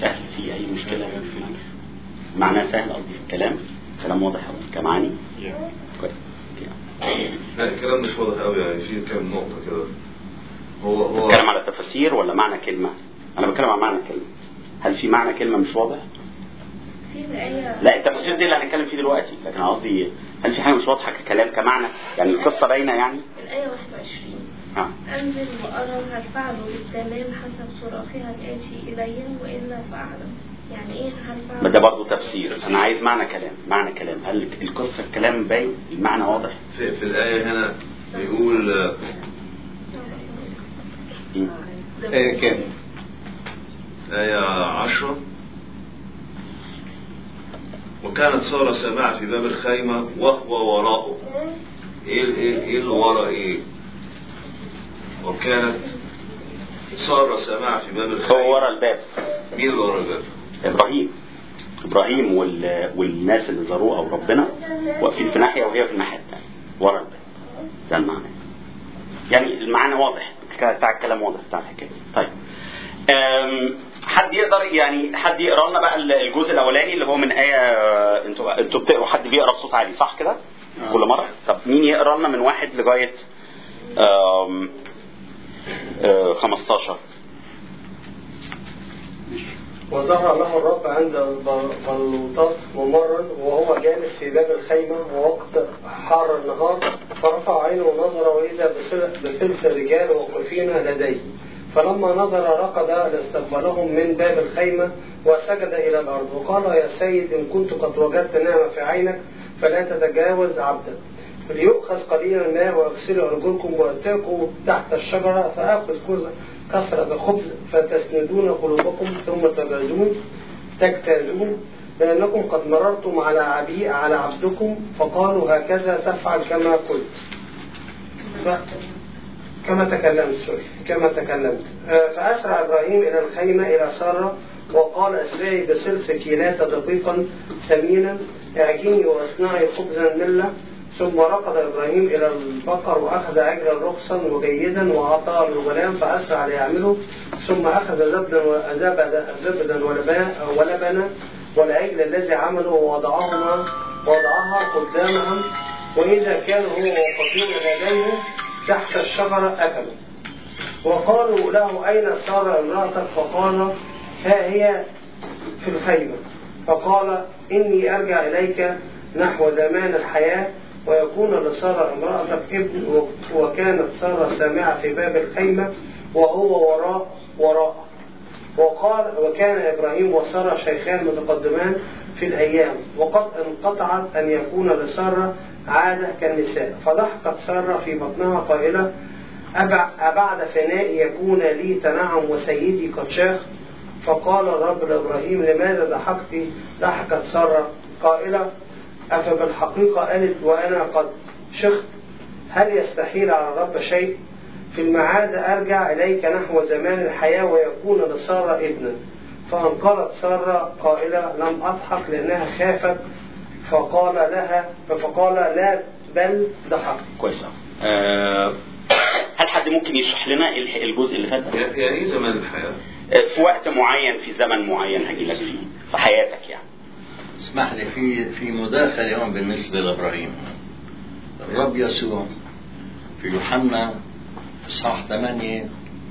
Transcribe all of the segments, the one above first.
سهل في اي مشكله في معناه سهل قصدي في الكلام كلام واضح أوي كمعاني كويس لا الكلام مش واضح قوي يعني في كام نقطة كده هو هو بتكلم على تفاسير ولا معنى كلمه انا بتكلم عن معنى كلمه هل في معنى كلمه مش واضح في الآية لا التفاسير دي اللي هنتكلم فيه دلوقتي لكن أنا قصدي هل في حاجه مش واضحه ككلام كمعنى يعني القصه باينه يعني الآية 21 اه أنزل وأرى هل فعلوا بالتمام حسب صراخها الآتي إليهم وإلا فأعلم يعني إيه هل ما فعلوا ده برضه تفسير انا عايز معنى كلام معنى كلام هل القصه الكلام باين المعنى واضح في, في الآية هنا بيقول آه، مم. آية كام؟ آية عشرة وكانت سارة سامعة في باب الخيمة وهو وراءه ايه ال- ايه ايه اللي ورا ايه وكانت سارة سامعة في باب الخيمة هو ورا الباب مين اللي ورا الباب ابراهيم ابراهيم وال... والناس اللي زاروه او ربنا واقفين في ناحيه وهي في الناحيه الثانيه ورا الباب ده المعنى يعني المعنى واضح بتاع الكلام واضح بتاع الحكايه طيب أم، حد يقدر يعني حد يقرا لنا بقى الجزء الاولاني اللي هو من ايه انتوا انتوا بتقروا حد بيقرا بصوت عالي صح كده؟ آه. كل مره طب مين يقرا لنا من واحد لغايه أم، أه، 15 وظهر له الرب عند بلوطات ممرا وهو جالس في باب الخيمة ووقت حار النهار فرفع عينه ونظر وإذا بسل- بثلث رجال واقفين لديه فلما نظر رقد لاستقبلهم من باب الخيمة وسجد إلى الأرض وقال يا سيد إن كنت قد وجدت نعمة في عينك فلا تتجاوز عبدك ليؤخذ قليلا ماء واغسلوا أرجلكم واتقوا تحت الشجرة فآخذ كز- كسرة خبز فتسندون قلوبكم ثم تبعدون تجتازون لأنكم قد مررتم على عبي على عبدكم فقالوا هكذا تفعل كما قلت ف- كما تكلمت سوري كما تكلمت آه، فأسرع إبراهيم إلى الخيمة إلى سارة وقال اسرعي بسلس كيلات دقيقا ثمينا اعجني واصنعي خبزا ملة ثم ركض إبراهيم إلى البقر وأخذ عجلا رخصا وجيدا وأعطاه الغلام فأسرع ليعمله ثم أخذ زبدا وزبدا زبدا ولبا- ولبنا والعجل الذي عمله ووضعهما وضعها قدامهم وإذا كانوا هو موقفين لديه تحت الشجرة أكلوا وقالوا له أين سارة امرأتك فقال ها هي في الخيمة فقال إني أرجع إليك نحو زمان الحياة ويكون لسارة امرأتك ابن و- وكانت سارة سامعة في باب الخيمة وهو وراء وراء وقال وكان إبراهيم وسارة شيخان متقدمان في الأيام وقد انقطعت أن يكون لسارة عادة كالنساء فضحكت سارة في بطنها قائلة أبع- أبعد فنائي يكون لي تنعم وسيدي قد شاخ فقال الرب لإبراهيم لماذا ضحكت ضحكت سارة قائلة أفبالحقيقة قالت وأنا قد شخت هل يستحيل على الرب شيء في المعاد أرجع إليك نحو زمان الحياة ويكون لسارة ابنا فانقلت سارة قائلة لم أضحك لأنها خافت فقال لها فقال لا بل ضحك كويس أوي. آه، هل حد ممكن يشرح لنا الح- الجزء اللي فات ده؟ يعني ايه زمان الحياة؟ آه، في وقت معين في زمن معين هجي لك فيه في حياتك يعني اسمح لي في في مداخلة اليوم بالنسبة لإبراهيم الرب يسوع في يوحنا إصحاح 8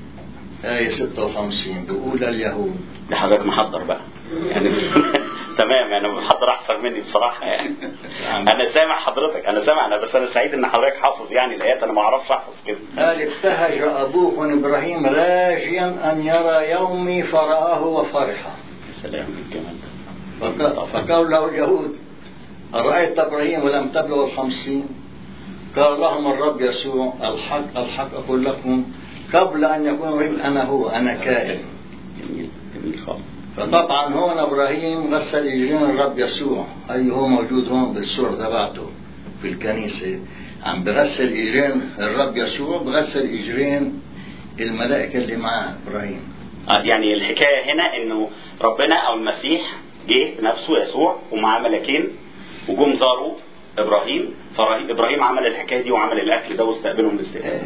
آية 56 بيقول لليهود ده حضرتك محضر بقى يعني تمام انا محضر احسن مني بصراحه يعني انا سامع حضرتك انا سامع انا بس انا سعيد ان حضرتك حافظ يعني الايات انا ما اعرفش احفظ كده قال ابتهج أبوكم إبراهيم راجيا أن يرى يومي فرآه وفرح يا سلام الجمال ده فق- فقال له اليهود أرأيت إبراهيم ولم تبلغ الخمسين قال لهم الرب يسوع الحق الحق أقول لكم قبل أن يكون إبراهيم أنا هو أنا كائن جميل جميل خالص فطبعا هون ابراهيم غسل اجرين الرب يسوع اي هو موجود هون بالصورة تبعته في الكنيسة عم بغسل اجرين الرب يسوع بغسل اجرين الملائكة اللي معاه ابراهيم آه، يعني الحكايه هنا انه ربنا او المسيح جه بنفسه يسوع ومعاه ملاكين وجم زاروا ابراهيم فابراهيم عمل الحكايه دي وعمل الاكل ده واستقبلهم باستقبال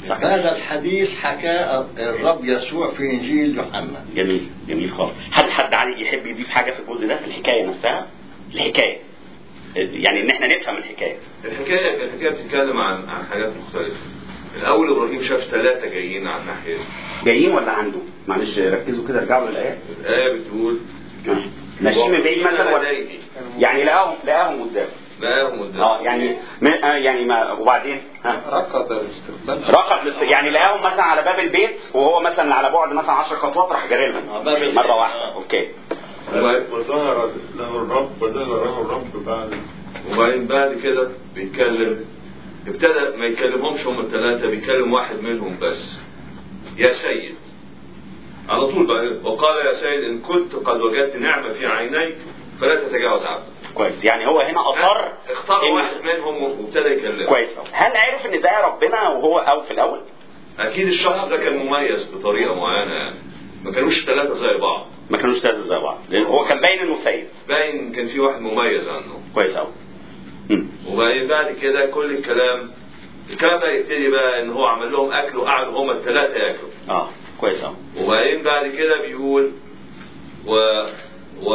صح هذا الحديث حكاه الرب يسوع في انجيل يوحنا جميل جميل خالص حد حد علي يحب يضيف حاجه في الجزء ده في الحكايه نفسها الحكايه يعني ان احنا نفهم الحكايه الحكايه الحكايه بتتكلم عن عن حاجات مختلفه الاول ابراهيم شاف ثلاثه جايين على الناحيه دي. جايين ولا عنده معلش ركزوا كده ارجعوا للايات الايه بتقول ماشيين من بعيد مثلا ولا لديه. يعني لقاهم لقاهم قدام لقاهم قدام اه يعني م- آه يعني ما وبعدين ها ركض الاستقبال رقد لست... يعني لقاهم مثلا على باب البيت وهو مثلا على بعد مثلا 10 خطوات راح جاري آه، لهم باب البيت. مره واحده آه. اوكي وظهر له الرب وظهر له الرب بعد وبعدين بعد كده بيتكلم ابتدى ما يكلمهمش هم الثلاثه بيكلم واحد منهم بس يا سيد على طول بقى وقال يا سيد ان كنت قد وجدت نعمه في عينيك فلا تتجاوز عنها كويس يعني هو هنا اصر اختار إن- واحد منهم وابتدى يكلمه كويس أوي. هل عرف ان ده ربنا وهو او في الاول اكيد الشخص ده كان مميز بطريقه معينه يعني ما كانوش ثلاثه زي بعض ما كانوش ثلاثه زي بعض لان هو كان باين انه سيد باين كان في واحد مميز عنه كويس قوي وبعدين بعد كده كل الكلام الكلام ده يبتدي بقى ان هو عمل لهم اكل وقعدوا هما الثلاثه ياكلوا اه كويس قوي وبعدين بعد كده بيقول و و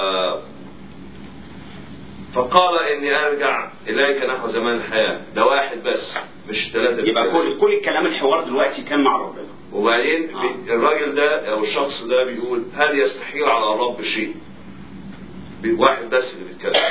فقال اني ارجع اليك نحو زمان الحياه ده واحد بس مش ثلاثه يبقى كل كل الكلام الحوار دلوقتي كان مع ربنا وبعدين آه. بي- الراجل ده او الشخص ده بيقول هل يستحيل على الرب شيء؟ بي- واحد بس اللي بيتكلم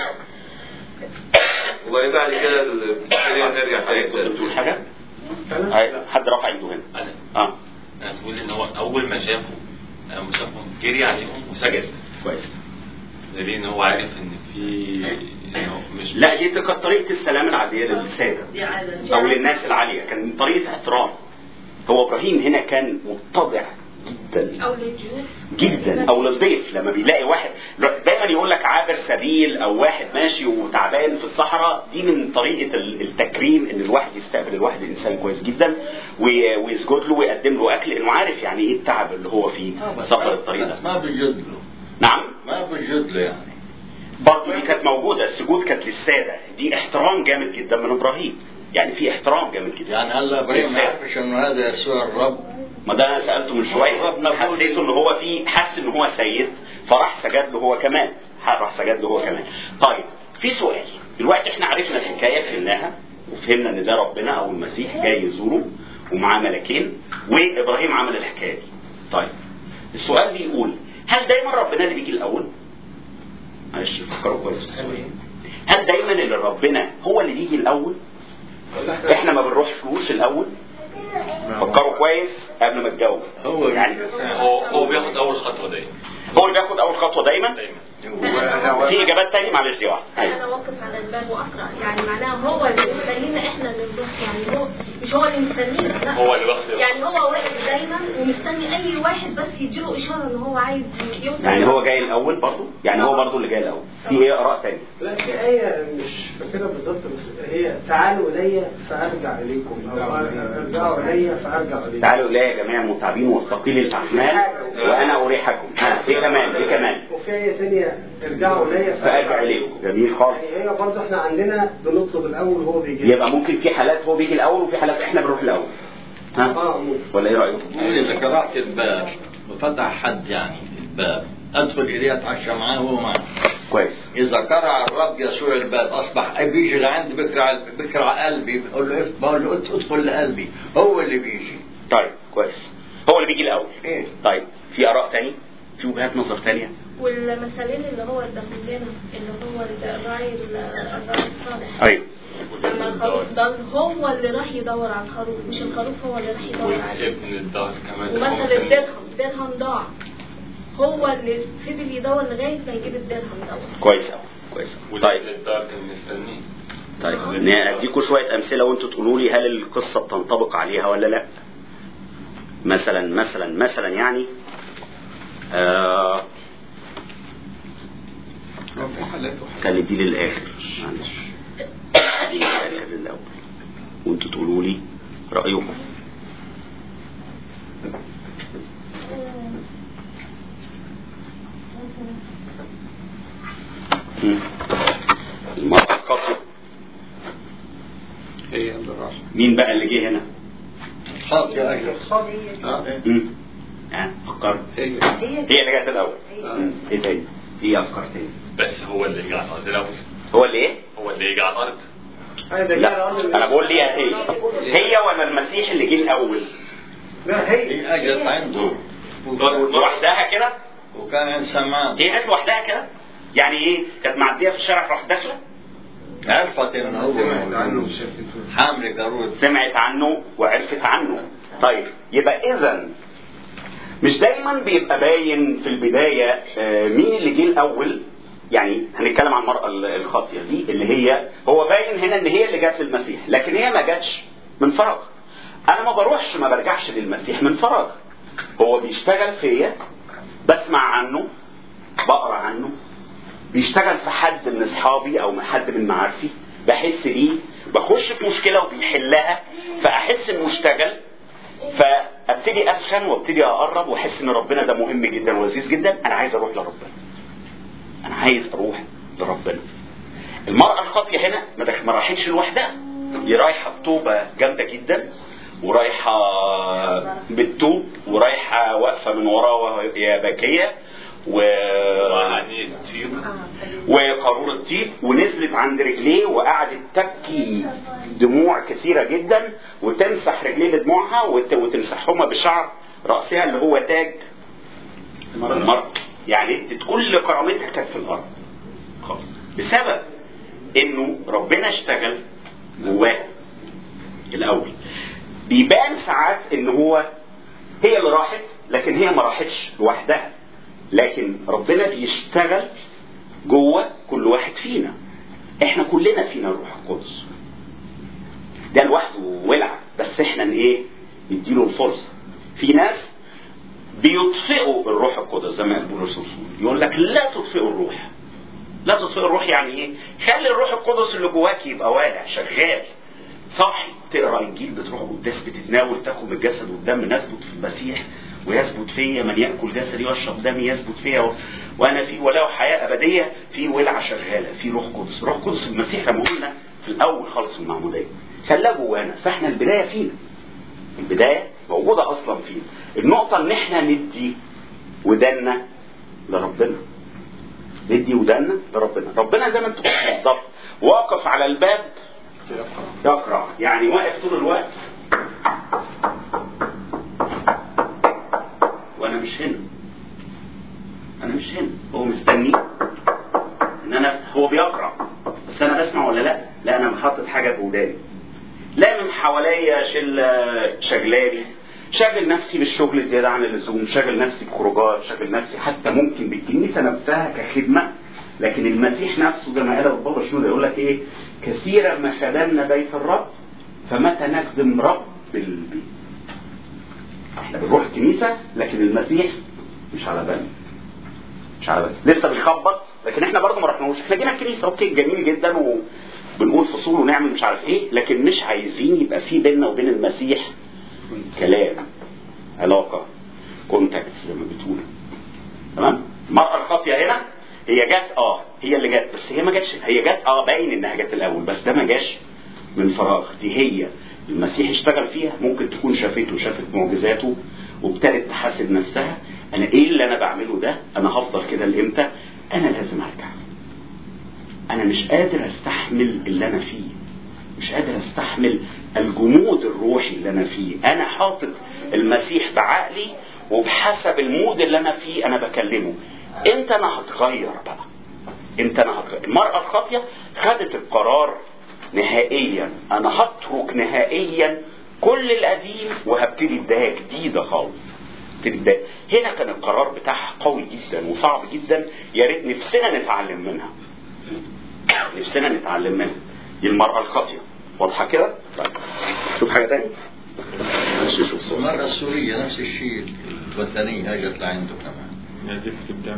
وبعدين بعد كده ال- خلينا نرجع تاني كنت بتقول حاجه؟ أنا؟ أيوة. حد رفع ايده هنا انا اه انا بقول ان هو اول ما شافه اول ما شافهم جري عليهم وسجد كويس دليل ان هو عارف ان في إن هو مش لا دي كانت طريقه السلام العاديه للساده دي عادة او للناس العاليه كان طريقه احترام هو ابراهيم هنا كان متضع جدا او للجيوش جدا او للضيف لما بيلاقي واحد دايما يقول لك عابر سبيل او واحد ماشي وتعبان في الصحراء دي من طريقه ال- التكريم ان الواحد يستقبل الواحد انسان كويس جدا وي- ويسجد له ويقدم له اكل لانه عارف يعني ايه التعب اللي هو فيه سفر الطريق بس ده ما بيجد له نعم ما بيجد له يعني برضه دي كانت موجوده السجود كانت للساده دي احترام جامد جدا من ابراهيم يعني في احترام جامد جدا يعني هلا ابراهيم ما يعرفش انه هذا يسوع الرب ما ده انا سالته من شويه ربنا بيقول- حسيته ان هو في حس ان هو سيد فراح سجد له هو كمان راح سجد له هو كمان طيب في سؤال دلوقتي احنا عرفنا الحكايه فهمناها وفهمنا ان ده ربنا او المسيح جاي يزوره ومعاه ملكين وابراهيم عمل الحكايه دي طيب السؤال بيقول هل دايما ربنا اللي بيجي الاول معلش فكروا كويس في السؤال هل دايما اللي ربنا هو اللي بيجي الاول احنا ما بنروحش فلوس الاول فكروا كويس قبل ما تجاوب هو يعني هو هو بياخد اول خطوه دي هو اللي بياخد اول خطوه دايما دايما في اجابات تانية معلش دي واحده انا واقف على الباب واقرا يعني معناها هو اللي مستنينا احنا اللي نروح يعني هو مش هو اللي مستنينا لا هو اللي واخد يعني هو واقف دايما ومستني اي واحد بس يديله اشاره ان هو عايز يوصل يعني هو جاي الاول برضه يعني هو برضه اللي جاي الاول في ايه اراء تانية لا في آية مش فاكرها بالظبط بس هي تعالوا إلي فأرجع إليكم أو ارجعوا إلي فأرجع إليكم تعالوا الي يا جميع المتعبين والثقيل الاحمال وانا اريحكم ها ايه كمان ايه كمان وفي آية ثانية ارجعوا إلي فارجع اليكم جميل خالص يعني هي برضه احنا عندنا بنطلب الأول وهو بيجي يبقى ممكن في حالات هو بيجي الاول وفي حالات احنا بنروح الاول ها اه ممكن ولا ايه رايكم بقول اذا قرأت الباب وفتح حد يعني الباب ادخل اليه اتعشى معاه وهو معي كويس اذا قرع الرب يسوع الباب اصبح بيجي لعندي بكرع بكرع قلبي بقول له اف- بقول له اد- ادخل لقلبي هو اللي بيجي طيب كويس هو اللي بيجي الاول ايه طيب في اراء تاني في وجهات نظر تانية والمثالين اللي هو اداهم لنا اللي هو الراعي الراعي الصالح ايوه لما الخروف ضل هو اللي راح يدور على الخروف مش الخروف هو اللي راح يدور عليه ابن الدار كمان ومثل الدرهم درهم ضاع هو اللي فضل يدور لغايه ما يجيب الدرهم دوت كويس قوي كويس أوي. طيب ولاد الدار كان مستنيه طيب إني اديكم شويه امثله وانتوا تقولوا لي هل القصه بتنطبق عليها ولا لا مثلا مثلا مثلا يعني آه خلي دي للاخر معلش دي للاخر الاول وانتوا تقولوا لي رايكم مم. المرأة القاصرة هي اللي راح مين بقى اللي جه هنا؟ خاطئة أجل مم. ها فكر هي هي اللي جت الاول مم. ايه تاني في افكار تاني بس هو اللي يجي على الارض الاول هو اللي ايه هو اللي يجي على الارض لا انا بقول لي هي هي ولا المسيح اللي جه الاول لا هي هي أجت عنده لوحدها كده وكان عند سمعان هي جت لوحدها كده يعني ايه كانت معديه في الشارع راح داخله عرفت إنه هو سمعت عنه وشافته حامل قارود سمعت عنه وعرفت عنه طيب يبقى اذا مش دايما بيبقى باين في البدايه آه، مين اللي جه الاول يعني هنتكلم عن المراه ال- الخاطيه دي اللي هي هو باين هنا ان هي اللي جت للمسيح لكن هي ما جاتش من فراغ انا ما بروحش ما برجعش للمسيح من فراغ هو بيشتغل فيا بسمع عنه بقرا عنه بيشتغل في حد من اصحابي او من حد من معارفي بحس بيه بخش في مشكله وبيحلها فاحس انه اشتغل فابتدي اسخن وابتدي اقرب واحس ان ربنا ده مهم جدا ولذيذ جدا انا عايز اروح لربنا انا عايز اروح لربنا المرأة الخاطية هنا ما دخ- ما راحتش لوحدها دي رايحة بتوبة جامدة جدا ورايحة بالتوب ورايحة واقفة من وراه وهي باكية و يعني تصير وقارورة طيب ونزلت عند رجليه وقعدت تبكي دموع كثيرة جدا وتمسح رجليه بدموعها وت- وتمسحهما بشعر رأسها اللي هو تاج المرأة يعني كل كرامتها كانت في الأرض خالص بسبب إنه ربنا اشتغل جواها الأول بيبان ساعات إن هو هي اللي راحت لكن هي ما راحتش لوحدها لكن ربنا بيشتغل جوه كل واحد فينا احنا كلنا فينا الروح القدس ده لوحده ولع بس احنا ن- ايه نديله الفرصه في ناس بيطفئوا الروح القدس زي ما قال بولس الرسول يقول لك لا تطفئوا الروح لا تطفئوا الروح يعني ايه خلي الروح القدس اللي جواك يبقى والع شغال صاحي تقرا انجيل بتروح قداس بتتناول تاخد الجسد والدم نثبت في المسيح ويثبت فيا من ياكل جسدي ويشرب دمي يثبت فيا و... وانا في وله حياه ابديه في ولعه شغاله في روح قدس روح قدس المسيح لما قلنا في الاول خالص من المعموديه خلاه جوانا فاحنا البدايه فينا البدايه موجوده اصلا فينا النقطه ان احنا ندي ودنا لربنا ندي ودنا لربنا ربنا زي ما انتم قلتوا بالظبط واقف على الباب يقرا يعني واقف طول الوقت وانا مش هنا انا مش هنا هو مستني ان انا هو بيقرا بس انا بسمع ولا لا لا انا محطط حاجه في وداني لامم حواليا شله شغلاني شاغل نفسي بالشغل زياده عن اللزوم شاغل نفسي بخروجات شاغل نفسي حتى ممكن بالكنيسه نفسها كخدمه لكن المسيح نفسه زي ما قال البابا شنودة يقول لك ايه كثيرا ما خدمنا بيت الرب فمتى نخدم رب البيت احنا بنروح الكنيسه لكن المسيح مش على بالنا مش على بالنا لسه بيخبط لكن احنا برضه ما رحناهوش احنا جينا الكنيسه اوكي جميل جدا وبنقول فصول ونعمل مش عارف ايه لكن مش عايزين يبقى في بيننا وبين المسيح كلام علاقه كونتاكت زي ما بتقول تمام المرأة الخاطية هنا هي جت اه هي اللي جت بس هي ما جاتش هي جت اه باين انها جت الاول بس ده ما جاش من فراغ دي هي المسيح اشتغل فيها ممكن تكون شافته شافت معجزاته وابتدت تحاسب نفسها انا ايه اللي انا بعمله ده انا هفضل كده لامتى انا لازم ارجع انا مش قادر استحمل اللي انا فيه مش قادر استحمل الجمود الروحي اللي انا فيه انا حاطط المسيح بعقلي وبحسب المود اللي انا فيه انا بكلمه امتى انا هتغير بقى امتى انا هتغير المرأة الخاطية خدت القرار نهائيا انا هترك نهائيا كل القديم وهبتدي بداية جديدة خالص هبتدي بداية هنا كان القرار بتاعها قوي جدا وصعب جدا يا ريت نفسنا نتعلم منها نفسنا نتعلم منها دي المرأة الخاطية واضحة كده؟ طيب شوف حاجة تاني معلش شوف صوت المرأة السورية نفس الشيء الوثنية اجت لعنده كمان نزف الدم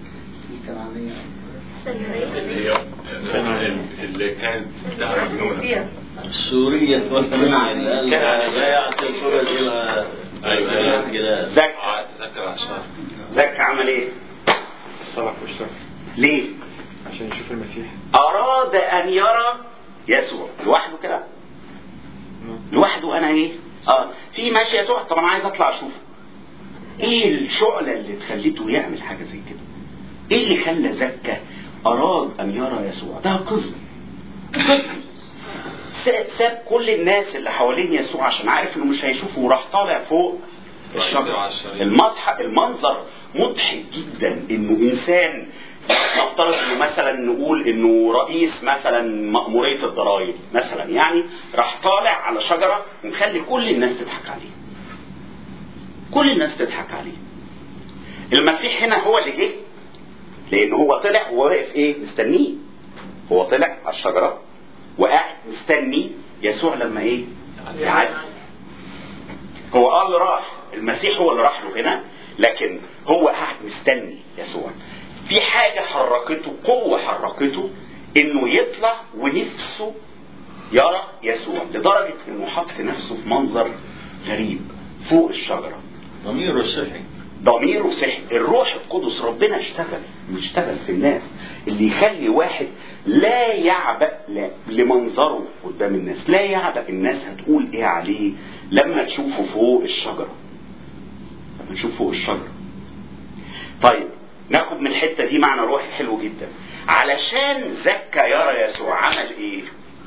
هي كان اللي كانت بتاع مجنونة السورية الوثنية اللي قال لا يعطي الفرج إلى أيوة. كده زكى اه اتذكر على الشهر زكى عمل ايه؟ صرف واشترك ليه؟ عشان يشوف المسيح أراد أن يرى يسوع لوحده كده لوحده أنا إيه؟ اه في ماشي يسوع طب انا عايز اطلع اشوفه ايه الشعلة اللي تخليته يعمل حاجة زي كده ايه اللي خلى زكا اراد ان يرى يسوع ده قزم قزم س- ساب كل الناس اللي حوالين يسوع عشان عارف انه مش هيشوفه وراح طالع فوق الشجرة المضحك المنظر مضحك جدا انه انسان نفترض انه مثلا نقول انه رئيس مثلا مأمورية الضرائب مثلا يعني راح طالع على شجرة ومخلي كل الناس تضحك عليه كل الناس تضحك عليه المسيح هنا هو اللي جه لان هو طلع وواقف ايه مستنيه هو طلع على الشجرة وقاعد مستني يسوع لما ايه يعدي هو اه اللي راح المسيح هو اللي راح له هنا لكن هو قاعد مستني يسوع في حاجة حركته قوة حركته انه يطلع ونفسه يرى يسوع لدرجة انه حط نفسه في منظر غريب فوق الشجرة ضميره صحي ضميره صحي الروح القدس ربنا اشتغل بيشتغل في الناس اللي يخلي واحد لا يعبأ لا- لمنظره قدام الناس لا يعبأ الناس هتقول ايه عليه لما تشوفه فوق الشجرة لما تشوفه فوق الشجرة طيب ناخد من الحتة دي معنى روحي حلو جدا علشان زكى يرى يسوع عمل ايه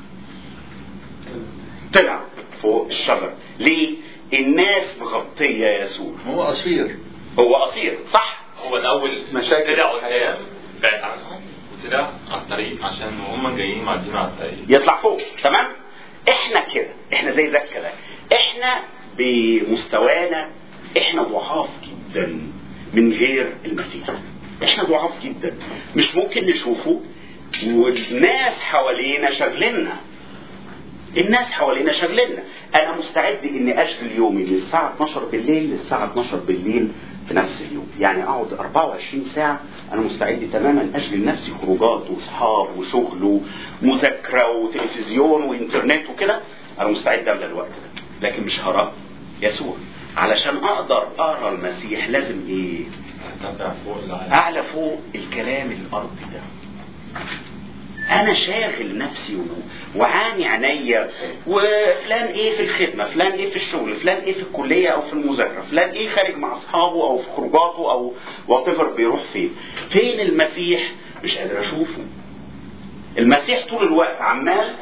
طلع فوق الشجرة ليه الناس مغطية يسوع هو قصير هو قصير صح هو الاول مشاكل طلع قدام بعد عنهم وطلع على الطريق عشان هم جايين معديين على الطريق يطلع فوق تمام احنا كده احنا زي زكا ده احنا بمستوانا احنا ضعاف جدا من غير المسيح احنا ضعاف جدا مش ممكن نشوفه والناس حوالينا شغلنا الناس حوالينا شغلنا انا مستعد اني اشغل يومي من الساعه 12 بالليل للساعه 12 بالليل في نفس اليوم يعني اقعد 24 ساعه انا مستعد تماما اشغل نفسي خروجات واصحاب وشغل ومذاكره وتلفزيون وانترنت وكده انا مستعد املى الوقت ده لكن مش هراه يسوع علشان اقدر اقرا المسيح لازم ايه ارتفع فوق العالم اعلى فوق الكلام الارضي ده انا شاغل نفسي و- وعاني عينيا وفلان ايه في الخدمه فلان ايه في الشغل فلان ايه في الكليه او في المذاكره فلان ايه خارج مع اصحابه او في خروجاته او وات بيروح فين فين المسيح مش قادر اشوفه المسيح طول الوقت عمال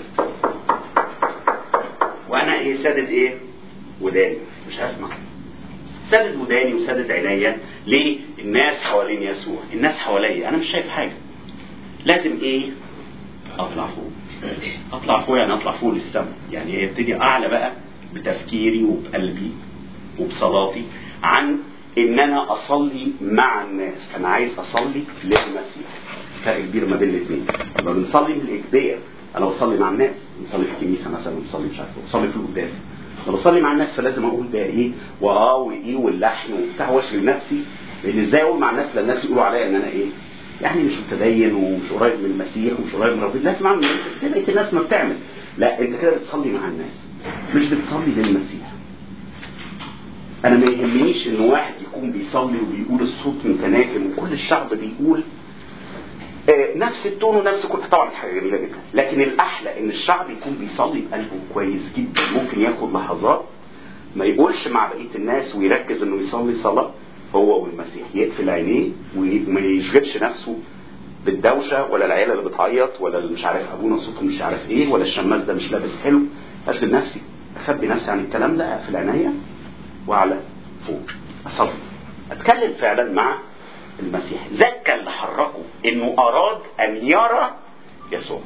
وانا ايه سادد ايه وداني مش هسمع سدد وداني وسدد عينيا ليه الناس حوالين يسوع الناس حواليا انا مش شايف حاجه لازم ايه اطلع فوق اطلع فوق يعني اطلع فوق للسماء يعني ابتدي اعلى بقى بتفكيري وبقلبي وبصلاتي عن ان انا اصلي مع الناس انا عايز اصلي للمسيح فرق كبير ما بين الاثنين يبقى بنصلي بالاجبار انا بصلي مع الناس بنصلي في الكنيسه مثلا بنصلي مش عارف إيه، بصلي في القداس انا بصلي مع الناس فلازم اقول بقى ايه واه وايه واللحن وبتاع واشغل نفسي لان ازاي اقول مع الناس لان الناس يقولوا عليا ان انا ايه يعني مش متدين ومش قريب من المسيح ومش قريب من ربنا لازم اعمل زي بقيه الناس ما بتعمل لا انت كده بتصلي مع الناس مش بتصلي للمسيح انا ما يهمنيش ان واحد يكون بيصلي وبيقول الصوت متناغم وكل الشعب بيقول آه، نفس التون ونفس كل طبعا دي حاجه جميله جدا لكن الاحلى ان الشعب يكون بيصلي بقلبه كويس جدا ممكن ياخد لحظات ما يقولش مع بقيه الناس ويركز انه يصلي صلاه هو والمسيح يقفل عينيه وما يشغلش نفسه بالدوشه ولا العيله اللي بتعيط ولا اللي مش عارف ابونا صوته مش عارف ايه ولا الشماس ده مش لابس حلو اشغل نفسي اخبي نفسي عن الكلام ده اقفل عينيا واعلى فوق اصلي اتكلم فعلا مع المسيح زكى اللي حركه انه اراد ان يرى يسوع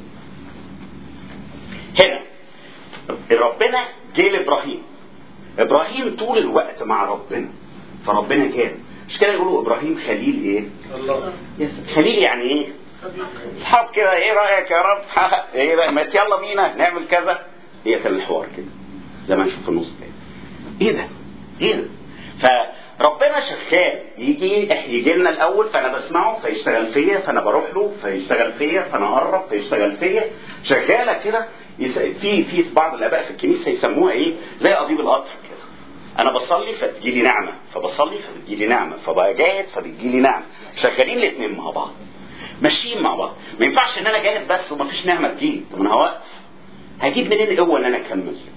هنا ربنا جه لابراهيم ابراهيم طول الوقت مع ربنا فربنا كان مش كده يقولوا ابراهيم خليل ايه الله يس- خليل يعني ايه اصحاب كده ايه رايك يا رب ايه بقى ما يلا بينا نعمل كذا هي كان الحوار كده زي ما نشوف في النص كده ايه ده ايه ده فربنا شغال يجي يجي لنا الاول فانا بسمعه فيشتغل فيا فانا بروح له فيشتغل فيا فانا اقرب فيشتغل فيا شغاله كده يس- في في بعض الاباء في الكنيسه يسموها ايه زي قضيب القطر كده انا بصلي فتجيلي نعمه فبصلي فبتجيلي نعمه فبجاهد فبتجيلي نعمه شغالين الاثنين مع بعض ماشيين مع بعض ما ينفعش ان انا جاهد بس ومفيش نعمه تجيلي طب انا هوقف هجيب منين قوه ان انا اكمل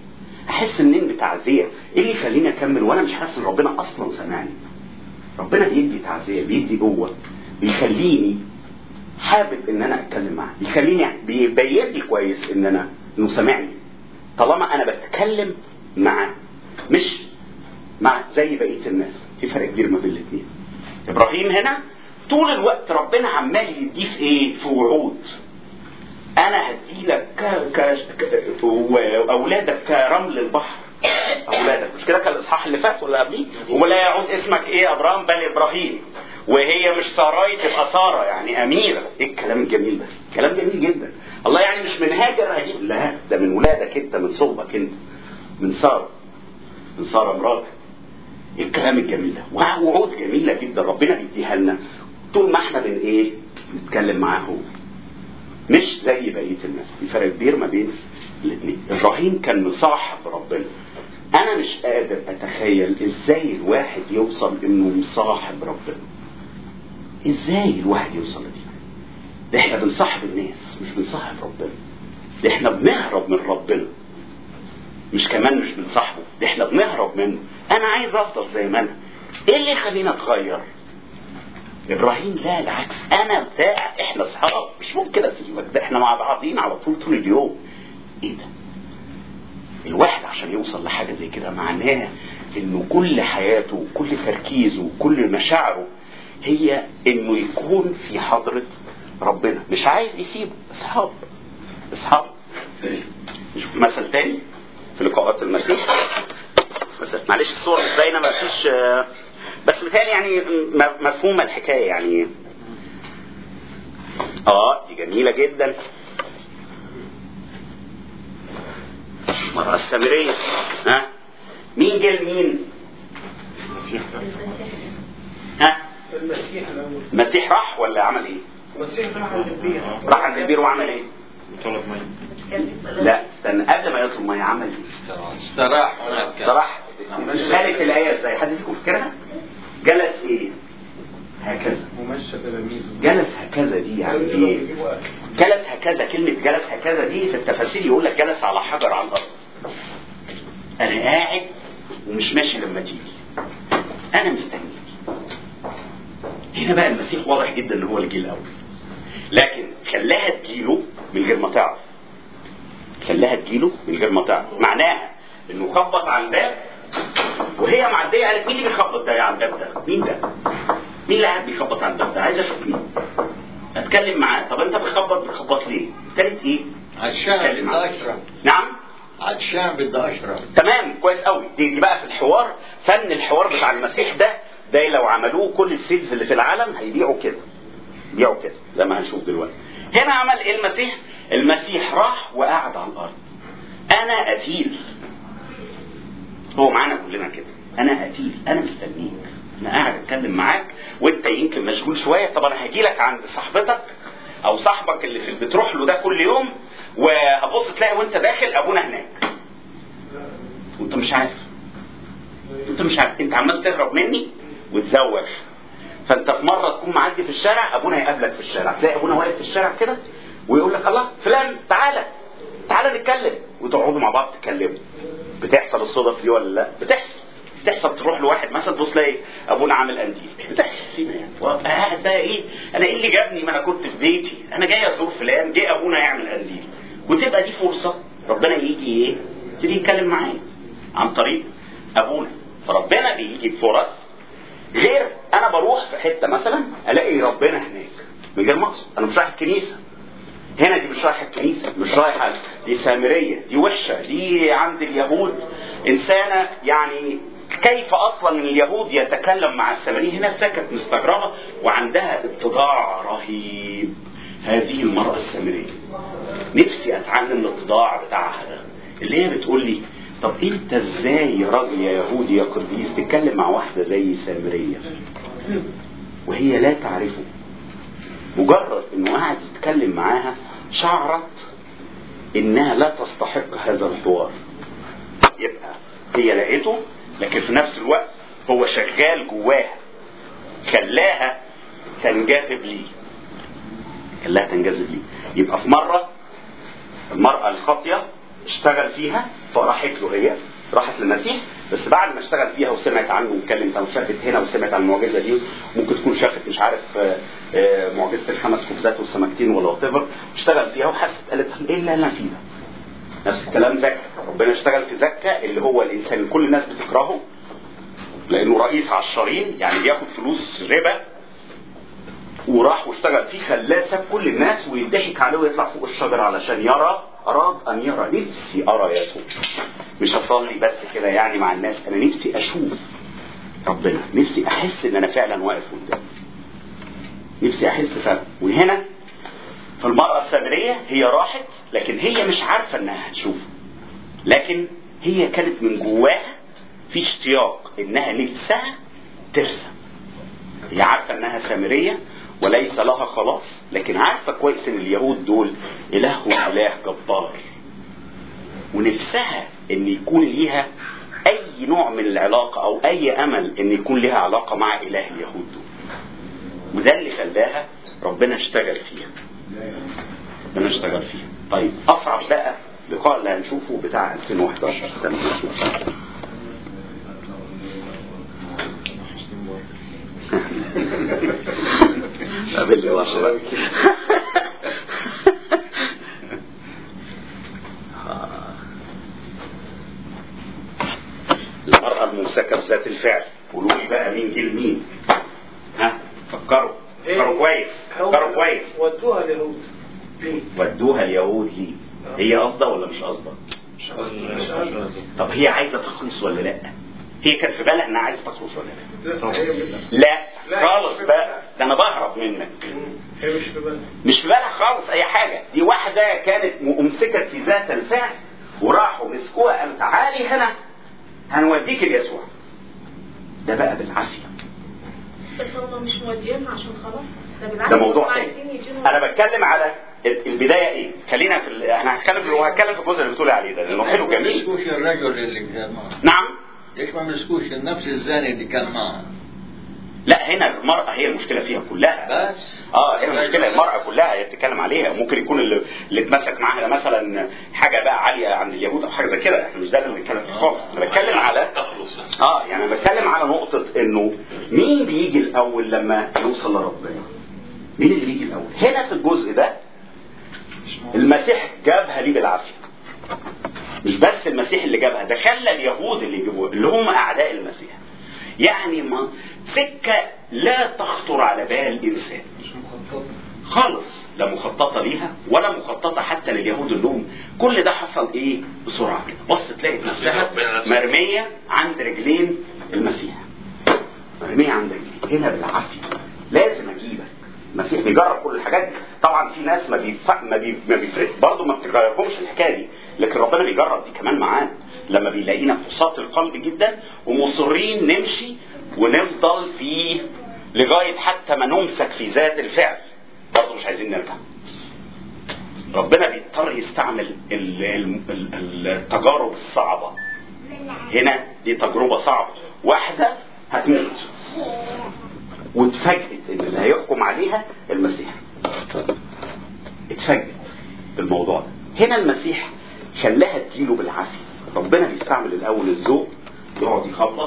احس انين بتعزيه ايه اللي يخليني اكمل وانا مش حاسس ان ربنا اصلا سامعني ربنا بيدي تعزيه بيدي قوه بيخليني حابب ان انا اتكلم معاه بيخليني بيبين لي كويس ان انا انه سامعني طالما انا بتكلم معاه مش مع زي بقيه الناس في فرق كبير ما بين الاثنين ابراهيم هنا طول الوقت ربنا عمال يديه في ايه في وعود انا هدي لك ك... ك... ك... واولادك كرمل البحر اولادك مش كده كان الاصحاح اللي فات ولا قبليه ولا يعود اسمك ايه ابراهيم بل ابراهيم وهي مش ساراي تبقى ساره يعني اميره ايه الكلام الجميل ده كلام جميل جدا الله يعني مش من هاجر هجيب لا ده من ولادك انت من صلبك انت من ساره من ساره مراتك ايه الكلام الجميل ده وعود جميله جدا ربنا بيديها لنا طول ما احنا بن ايه نتكلم معاه هو مش زي بقيه الناس في فرق كبير ما بين الاثنين ابراهيم كان مصاحب ربنا انا مش قادر اتخيل ازاي الواحد يوصل انه مصاحب ربنا ازاي الواحد يوصل لدي ده احنا بنصاحب الناس مش بنصاحب ربنا ده احنا بنهرب من ربنا مش كمان مش بنصاحبه ده احنا بنهرب منه انا عايز افضل زي ما انا ايه اللي يخليني اتغير ابراهيم لا العكس انا بتاع احنا اصحاب مش ممكن اسيبك ده احنا مع بعضين على طول طول اليوم ايه ده الواحد عشان يوصل لحاجة زي كده معناه انه كل حياته كل تركيزه كل مشاعره هي انه يكون في حضرة ربنا مش عايز يسيبه اصحاب اصحاب نشوف مثل تاني في لقاءات المسيح مثلا معلش الصور مش باينه ما فيش بس مثال يعني مفهومه الحكايه يعني اه دي جميله جدا المرأة السامرية ها مين جه لمين؟ ها؟ المسيح الأول المسيح راح ولا عمل ايه؟ المسيح راح عند البير راح عند البير وعمل ايه؟ طلب ميه لا استنى قبل ما يطلب ميه عمل ايه؟ استراح هناك صراحة قالت الآية ازاي؟ حد فيكم فاكرها؟ جلس ايه؟ هكذا ومشى تلاميذه جلس هكذا دي يعني ايه؟ جلس هكذا كلمة جلس هكذا دي في التفاسير يقول لك جلس على حجر على الأرض. أنا قاعد ومش ماشي لما تيجي. أنا مستنيك. هنا بقى المسيح واضح جدا إن هو اللي جه الأول. لكن خلاها تجيله من غير ما تعرف. خلاها تجيله من غير ما تعرف. معناها إنه خبط على الباب وهي معدية قالت مين اللي بيخبط ده على الباب ده؟ مين ده؟ مين اللي قاعد بيخبط على الباب ده؟ عايز أشوف مين. اتكلم معاه طب انت بتخبط بتخبط ليه؟ ابتدت ايه؟ عطشان اتكلم بدي معاه. اشرب نعم عطشان بدي اشرب تمام كويس قوي دي, دي بقى في الحوار فن الحوار بتاع المسيح ده ده لو عملوه كل السيلز اللي في العالم هيبيعوا كده بيعوا كده زي ما هنشوف دلوقتي هنا عمل ايه المسيح المسيح راح وقعد على الارض انا قتيل هو معانا كلنا كده انا قتيل انا مستنيك انا قاعد اتكلم معاك وانت يمكن مشغول شويه طب انا هاجي لك عند صاحبتك او صاحبك اللي في بتروح له ده كل يوم وهبص تلاقي وانت داخل ابونا هناك وانت مش عارف انت مش عارف انت عمال تهرب مني وتزوغ فانت في مره تكون معدي في الشارع ابونا يقابلك في الشارع تلاقي ابونا واقف في الشارع كده ويقول لك الله فلان تعالى تعالى نتكلم وتقعدوا مع بعض تتكلموا بتحصل الصدف دي ولا لا بتحصل بتحصل تروح لواحد مثلا تبص تلاقي ابونا عامل قنديل بتحصل فينا يعني وابقى قاعد بقى ايه انا ايه اللي جابني ما انا كنت في بيتي انا جاي ازور فلان جه ابونا يعمل قنديل وتبقى دي فرصه ربنا يجي ايه يبتدي يتكلم معايا عن طريق ابونا فربنا بيجي بفرص غير انا بروح في حته مثلا الاقي ربنا هناك من غير مقصد انا مش رايح الكنيسه هنا دي مش رايحه الكنيسه مش رايحه دي سامريه دي وحشه دي عند اليهود انسانه يعني كيف اصلا اليهود يتكلم مع السامريين هنا سكت مستغربه وعندها اتضاع رهيب هذه المراه السامريه نفسي اتعلم الاتضاع بتاعها ده اللي هي بتقول لي طب انت ازاي يا راجل يا يهودي يا قديس تتكلم مع واحده زي سامريه وهي لا تعرفه مجرد انه قاعد يتكلم معاها شعرت انها لا تستحق هذا الحوار يبقى هي لقيته لكن في نفس الوقت هو شغال جواها خلاها تنجذب ليه خلاها تنجذب ليه يبقى في مرة المرأة الخاطية اشتغل فيها فراحت له هي راحت للمسيح بس بعد ما اشتغل فيها وسمعت عنه واتكلمت عنه وشافت هنا وسمعت عن المعجزه دي ممكن تكون شافت مش عارف آه، آه، معجزه الخمس خبزات والسمكتين ولا وات اشتغل فيها وحست قالت ايه اللي انا فيه ده؟ نفس الكلام زكا ربنا اشتغل في زكا اللي هو الانسان اللي كل الناس بتكرهه لانه رئيس عشارين يعني بياخد فلوس ربا وراح واشتغل فيه خلاه ساب كل الناس ويضحك عليه ويطلع فوق الشجره علشان يرى اراد ان يرى نفسي ارى يسوع مش اصلي بس كده يعني مع الناس انا نفسي اشوف ربنا نفسي احس ان انا فعلا واقف قدامه نفسي احس فعلا وهنا فالمرأة السامرية هي راحت لكن هي مش عارفة انها هتشوفه لكن هي كانت من جواها في اشتياق انها نفسها ترسم هي عارفة انها سامرية وليس لها خلاص لكن عارفة كويس ان اليهود دول الههم اله جبار ونفسها ان يكون ليها اي نوع من العلاقة او اي امل ان يكون لها علاقة مع اله اليهود دول وده اللي خلاها ربنا اشتغل فيها ربنا اشتغل فيها طيب اصعب بقى لقاء اللي هنشوفه بتاع 2011 استنى نشوف قابلني واحد المرأة الممسكة بذات الفعل قولوا لي بقى مين جه لمين ها فكروا فكروا كويس فكروا كويس ودوها للهود ليه؟ ودوها اليهود ليه هي قصده ولا مش قصده طب هي عايزه تخلص ولا لا هي كانت في بالها انها عايزه تخلص ولا لا لا لا، خالص مش بقى ده انا بهرب منك هي مش في بالها مش في بالها خالص اي حاجه دي واحده كانت ممسكه في ذات الفعل وراحوا مسكوها قالوا تعالي هنا هنوديك ليسوع ده بقى بالعافيه بس هم مش مودينا عشان خلاص ده بالعكس ده موضوع هم تاني عايزين يجيبوا انا بتكلم على ال- البدايه ايه خلينا في ال... احنا هنتكلم وهتكلم في الجزء اللي بتقولي عليه ده لانه حلو ما جميل مسكوش الرجل اللي كان معه نعم ليش ما مسكوش النفس الزاني اللي كان معه لا هنا المرأة هي المشكلة فيها كلها بس اه هنا المشكلة المرأة كلها هي بتتكلم عليها ممكن يكون اللي, اللي اتمسك معاها ده مثلا حاجة بقى عالية عن اليهود او حاجة زي كده احنا مش ده اللي بنتكلم فيه خالص انا بتكلم على تخلص اه يعني انا بتكلم على نقطة انه مين بيجي الاول لما يوصل لربنا مين اللي بيجي الاول هنا في الجزء ده المسيح جابها ليه بالعافية مش بس المسيح اللي جابها ده خلى اليهود اللي يجيبوها اللي هم اعداء المسيح يعني ما سكة لا تخطر على بال انسان خالص لا مخططة ليها ولا مخططة حتى لليهود اللهم كل ده حصل ايه بسرعة كده بص تلاقي نفسها مرمية عند رجلين المسيح مرمية عند رجلين هنا بالعافية لازم اجيبك المسيح بيجرب كل الحاجات دي طبعا في ناس ما بيف... ما, بي... ما بيفرق برضه ما بتغيرهمش الحكايه دي لكن ربنا بيجرب دي كمان معانا لما بيلاقينا قساة القلب جدا ومصرين نمشي ونفضل فيه لغايه حتى ما نمسك في ذات الفعل برضه مش عايزين نرجع ربنا بيضطر يستعمل ال- ال- ال- التجارب الصعبه هنا دي تجربه صعبه واحده هتموت واتفاجئت ان اللي هيحكم عليها المسيح اتفاجئت بالموضوع ده هنا المسيح خلاها تجيله بالعافيه ربنا بيستعمل الاول الذوق يقعد يخبط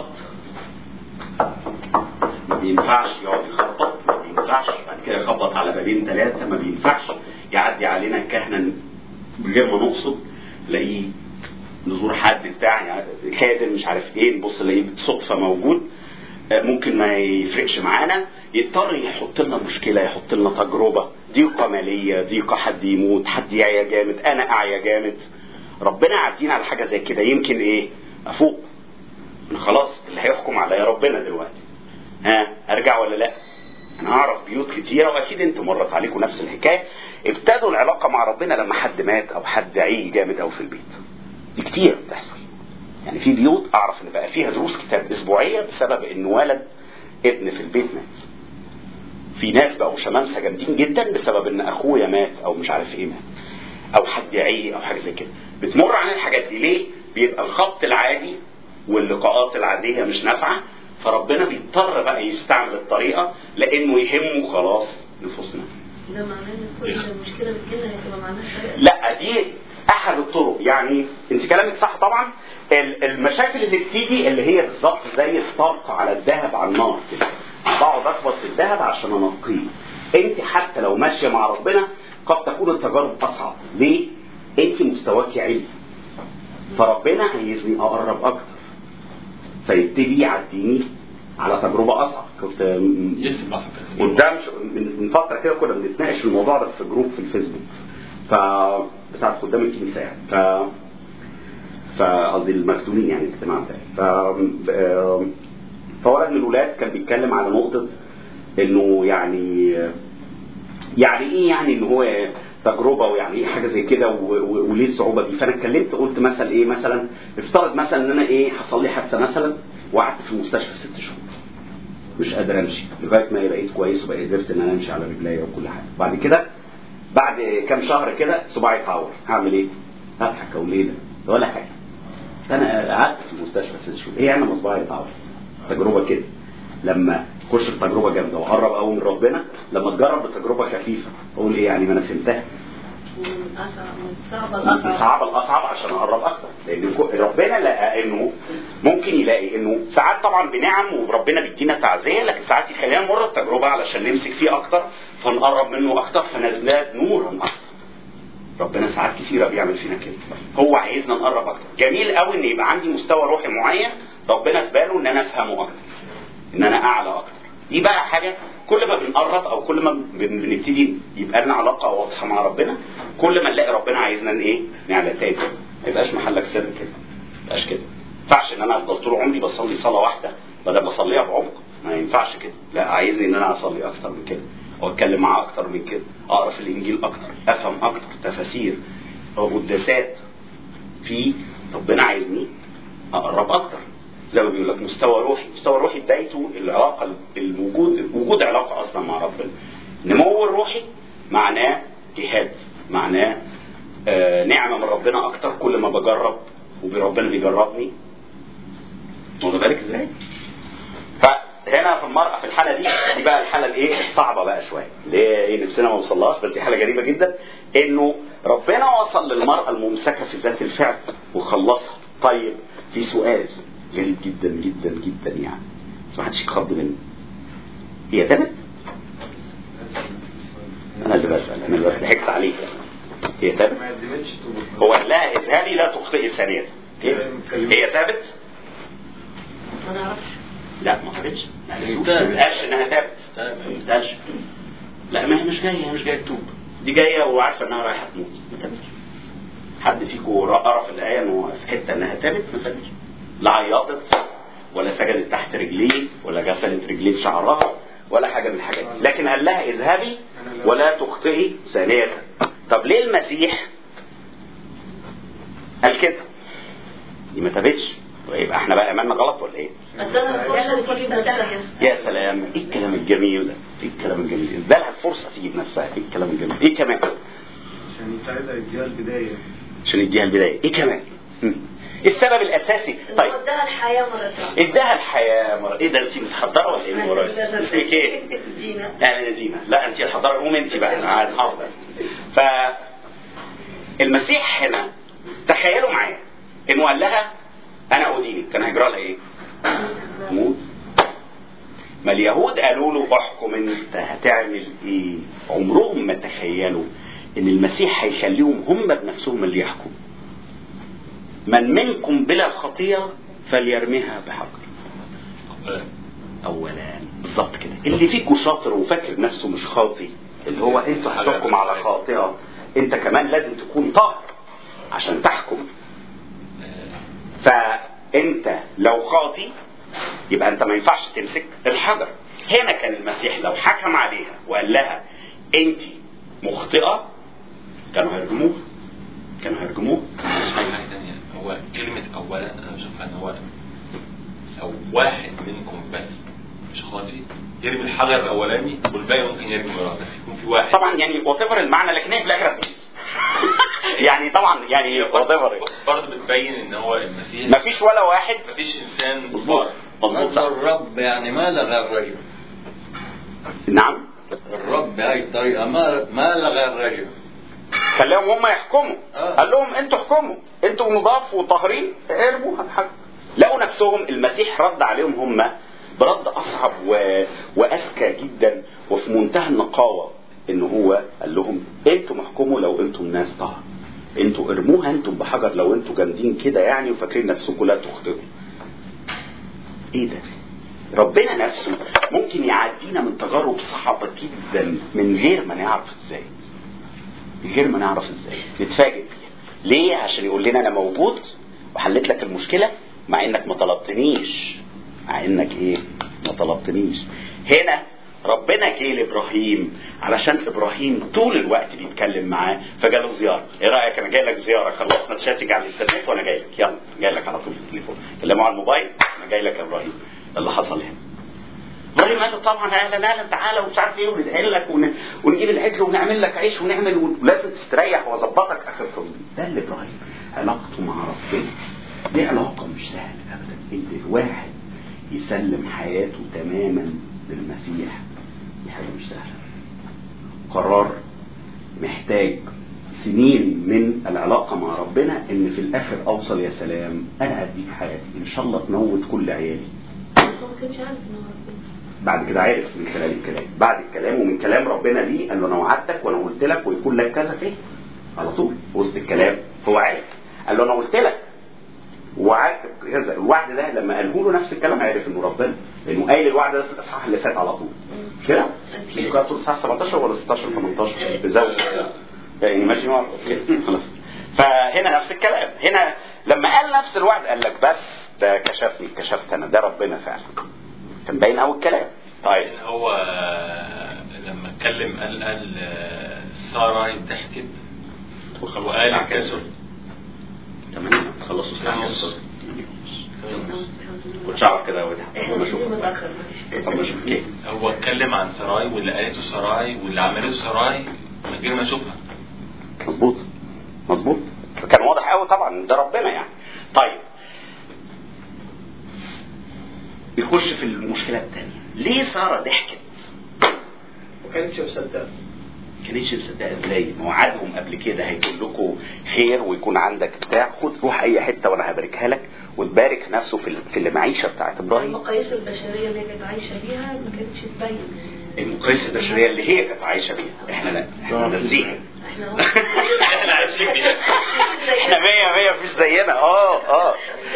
ما بينفعش يقعد يخبط ما بينفعش بعد كده يخبط على بابين ثلاثه ما بينفعش يعدي علينا الكهنه بغير ما نقصد تلاقيه نزور حد بتاع يعني خادم مش عارف ايه نبص نلاقيه صدفه موجود آه، ممكن ما يفرقش معانا يضطر يحط لنا مشكله يحط لنا تجربه ضيقه ماليه ضيقه حد يموت حد يعيا جامد انا اعيا جامد ربنا عدينا على حاجه زي كده يمكن ايه افوق أنا خلاص اللي هيحكم عليا ربنا دلوقتي ها ارجع ولا لا انا اعرف بيوت كتيره واكيد انتوا مرت عليكم نفس الحكايه ابتدوا العلاقه مع ربنا لما حد مات او حد عي جامد او في البيت دي كتير بتحصل يعني في بيوت اعرف ان بقى فيها دروس كتاب اسبوعيه بسبب ان ولد ابن في البيت مات في ناس بقوا شمامسه جامدين جدا بسبب ان اخويا مات او مش عارف ايه مات او حد عي او حاجه زي كده بتمر على الحاجات دي ليه بيبقى الخط العادي واللقاءات العاديه مش نافعه فربنا بيضطر بقى يستعمل الطريقه لانه يهمه خلاص نفوسنا ده معناه ان كل مشكله بتجيلنا هتبقى معناها طريقه لا دي احد الطرق يعني انت كلامك صح طبعا ال- المشاكل اللي بتيجي اللي هي بالظبط زي الطرق على الذهب على النار كده بقعد اخبط في الذهب عشان انقيه انت حتى لو ماشيه مع ربنا قد تكون التجارب اصعب ليه انت مستواك عالي فربنا عايزني اقرب اكتر فيبتدي يعديني على تجربه اصعب كنت م- يكتب على فكره قدام ش- من من فتره كده كنا بنتناقش في الموضوع ده في جروب في الفيسبوك ف بتاع خدام الكنيسه يعني ف فقصدي المخدومين يعني الاجتماع بتاعي ف آم، فولد من الولاد كان بيتكلم على نقطه انه يعني يعني ايه يعني ان هو تجربه ويعني ايه حاجه زي كده و- و- وليه الصعوبه دي فانا اتكلمت قلت مثلا ايه مثلا افترض مثلا ان انا ايه حصل لي حادثه مثلا وقعدت في المستشفى ست شهور مش قادر امشي لغايه ما بقيت كويس وبقيت قدرت ان انا امشي على رجليا وكل حاجه بعد كده بعد كام شهر كده صباعي اتعور هعمل ايه؟ هضحك اقول ايه ده؟ ولا حاجه انا قعدت في المستشفى ست شهور ايه يعني لما صباعي اتعور؟ تجربه كده لما اخش في تجربه جامده واقرب قوي من ربنا لما تجرب بتجربه خفيفه اقول ايه يعني ما انا فهمتها صعبة الأصعب صعب الاصعب عشان اقرب اكتر لان كو- ربنا لقى انه ممكن يلاقي انه ساعات طبعا بنعم وربنا بيدينا تعزيه لكن ساعات يخلينا نمر التجربه علشان نمسك فيه اكتر فنقرب منه اكتر فنزداد نورا اكتر ربنا ساعات كثيرة بيعمل فينا كده هو عايزنا نقرب اكتر جميل قوي ان يبقى عندي مستوى روحي معين ربنا في باله ان انا افهمه اكتر ان انا اعلى اكتر دي بقى حاجه كل ما بنقرب او كل ما بن- بنبتدي يبقى لنا علاقه واضحه مع ربنا كل ما نلاقي ربنا عايزنا ان ايه نعلى تاني ما يبقاش محلك سر كده ما يبقاش كده ما ينفعش ان انا افضل طول عمري بصلي صلاه واحده بدل ما اصليها بعمق ما ينفعش كده لا عايزني ان انا اصلي اكتر من كده او اتكلم معاه اكتر من كده اقرا في الانجيل اكتر افهم اكتر تفاسير او قداسات في ربنا عايزني اقرب اكتر زي ما بيقول لك مستوى روحي مستوى روحي بدايته العلاقه الوجود وجود علاقه اصلا مع ربنا نمو الروحي معناه جهاد معناه آه نعمه من ربنا اكتر كل ما بجرب وربنا بيجربني واخد بالك ازاي؟ فهنا في المرأة في الحالة دي دي بقى الحالة الايه الصعبة بقى شوية اللي هي ايه نفسنا ما وصلهاش بس دي حالة غريبة جدا انه ربنا وصل للمرأة الممسكة في ذات الفعل وخلصها طيب في سؤال غريب جدا جدا جدا يعني بس ما حدش يتخض منه هي تابت؟ انا اللي بسأل انا اللي ضحكت عليك هي تابت؟ ما قدمتش توبة هو قال لها اذهبي لا تخطئي ثانية هي تابت؟ ما نعرفش لا ما تابتش ما تابت. قالش انها تابت تابت. ما قالش لا ما هي مش جايه هي مش جايه تتوب دي جايه وعارفه انها رايحه تموت ما تابتش حد فيكم قرا في الايه انه في حته انها تابت ما تابتش لا عيطت ولا سجدت تحت رجليه ولا غسلت رجليه بشعرها ولا حاجه من الحاجات دي لكن قال لها اذهبي ولا تخطئي ثانيه طب ليه المسيح قال كده دي ما تابتش يبقى احنا بقى ايماننا غلط ولا ايه؟ ادانا الفرصة تيجي بنفسها يا سلام ايه الكلام الجميل ده ايه الكلام الجميل ده لها الفرصه تيجي بنفسها ايه الكلام الجميل ايه كمان عشان يساعدها يديها البداية عشان يديها البدايه ايه كمان مم. إيه السبب الاساسي طيب إنه اداها الحياة مرة ثانية اداها الحياه مرة. ايه ده انت متحضره ولا ايه من ورايا اسمك ايه دينا لا انا دينا لا انت الحضاره قوم انت بقى انا قاعد حافظه ف المسيح هنا تخيلوا معايا انه قال لها انا ادينك كان هيجرى لها ايه؟ موت ما اليهود قالوا له احكم انت هتعمل ايه؟ عمرهم ما تخيلوا ان المسيح هيخليهم هم بنفسهم اللي يحكموا من منكم بلا خطية فليرميها بحجر اولا بالظبط كده اللي فيكم شاطر وفاكر نفسه مش خاطي اللي هو انت هتحكم على خاطئه انت كمان لازم تكون طاهر عشان تحكم فانت لو خاطي يبقى انت ما ينفعش تمسك الحجر هنا كان المسيح لو حكم عليها وقال لها انت مخطئه كانوا هيرجموه كانوا هيرجموه حاجة تانية هو كلمة أولا أنا بشوفها إن هو لو واحد منكم بس مش خاطي يرمي الحجر الأولاني والباقي ممكن يرمي وراه بس يكون في واحد طبعا يعني وات المعنى لكن هي في الاخر هتموت. يعني طبعا يعني وات برضه بتبين إن هو المسيح مفيش ولا واحد مفيش إنسان مظبوط مظبوط نظر صح الرب يعني ما لغى الرجل نعم الرب بهاي الطريقة ما ما لغى الرجل خلاهم هم يحكموا آه. قال لهم انتوا احكموا انتوا نضاف وطاهرين ارموا هتحكموا لقوا نفسهم المسيح رد عليهم هم برد اصعب و... واذكى جدا وفي منتهى النقاوه ان هو قال لهم انتوا محكموا لو انتم ناس طاهر انتوا ارموها انتم بحجر لو انتوا جامدين كده يعني وفاكرين نفسكم لا تخطئوا ايه ده ربنا نفسه ممكن يعدينا من تجارب صعبة جدا من غير ما نعرف ازاي من غير ما نعرف ازاي نتفاجئ بيها ليه عشان يقول لنا انا موجود وحليت لك المشكلة مع انك ما طلبتنيش مع انك ايه ما طلبتنيش هنا ربنا جه لابراهيم علشان ابراهيم طول الوقت بيتكلم معاه فجاله زياره ايه رايك انا جاي لك زياره خلصنا تشاتنج على الانترنت وانا جاي لك يلا جاي لك على طول في التليفون كلمه على الموبايل انا جاي لك يا ابراهيم ده اللي حصل هنا ابراهيم قال له طبعا اهلا اهلا تعالى ومش عارف ايه وندعي لك ون... ونجيب العجل ونعمل لك عيش ونعمل ولازم تستريح واظبطك اخر طول ده اللي ابراهيم علاقته مع ربنا دي علاقه مش سهله ابدا ان الواحد يسلم حياته تماما للمسيح دي حاجه مش سهله قرار محتاج سنين من العلاقه مع ربنا ان في الاخر اوصل يا سلام انا هديك حياتي ان شاء الله تموت كل عيالي بس هو ما كانش عارف ان هو ربنا بعد كده عرف من خلال الكلام بعد الكلام ومن كلام ربنا ليه قال له انا وعدتك وانا قلت لك ويكون لك كذا فيه على طول في وسط الكلام هو عارف قال له انا قلت لك وعد كذا الوعد ده لما قاله له نفس الكلام عرف انه ربنا لانه قايل الوعد ده في الاصحاح اللي فات على طول مش كده؟ مش كده طول الساعه 17 ولا 16 18 بزود يعني ماشي مع أوكي، خلاص فهنا نفس الكلام هنا لما قال نفس الوعد قال لك بس ده كشفني كشفت انا ده ربنا فعلا كان باين قوي الكلام طيب هو لما اتكلم قال قال سارة ضحكت وقال كسر تمام خلصوا الساعه كده كنتش اعرف كده اول طب ما اشوف متأخر طب ما اشوف ليه هو اتكلم عن سراي واللي قالته سراي واللي عملته سراي من غير ما اشوفها مظبوط مظبوط كان واضح قوي طبعا إن ده ربنا يعني طيب يخش في المشكله الثانيه ليه ساره ضحكت ما كانتش مصدقه كانتش مصدقه ازاي ما وعدهم قبل كده هيكون لكم خير ويكون عندك بتاع خد روح اي حته وانا هباركها لك وتبارك نفسه في ال- في المعيشه بتاعت ابراهيم المقاييس البشريه اللي كانت عايشه بيها ما كانتش تبين المقاييس البشريه اللي هي كانت عايشه بيها احنا لا احنا نازلين احنا هو احنا عايشين بيها احنا مية مية مش زينا اه اه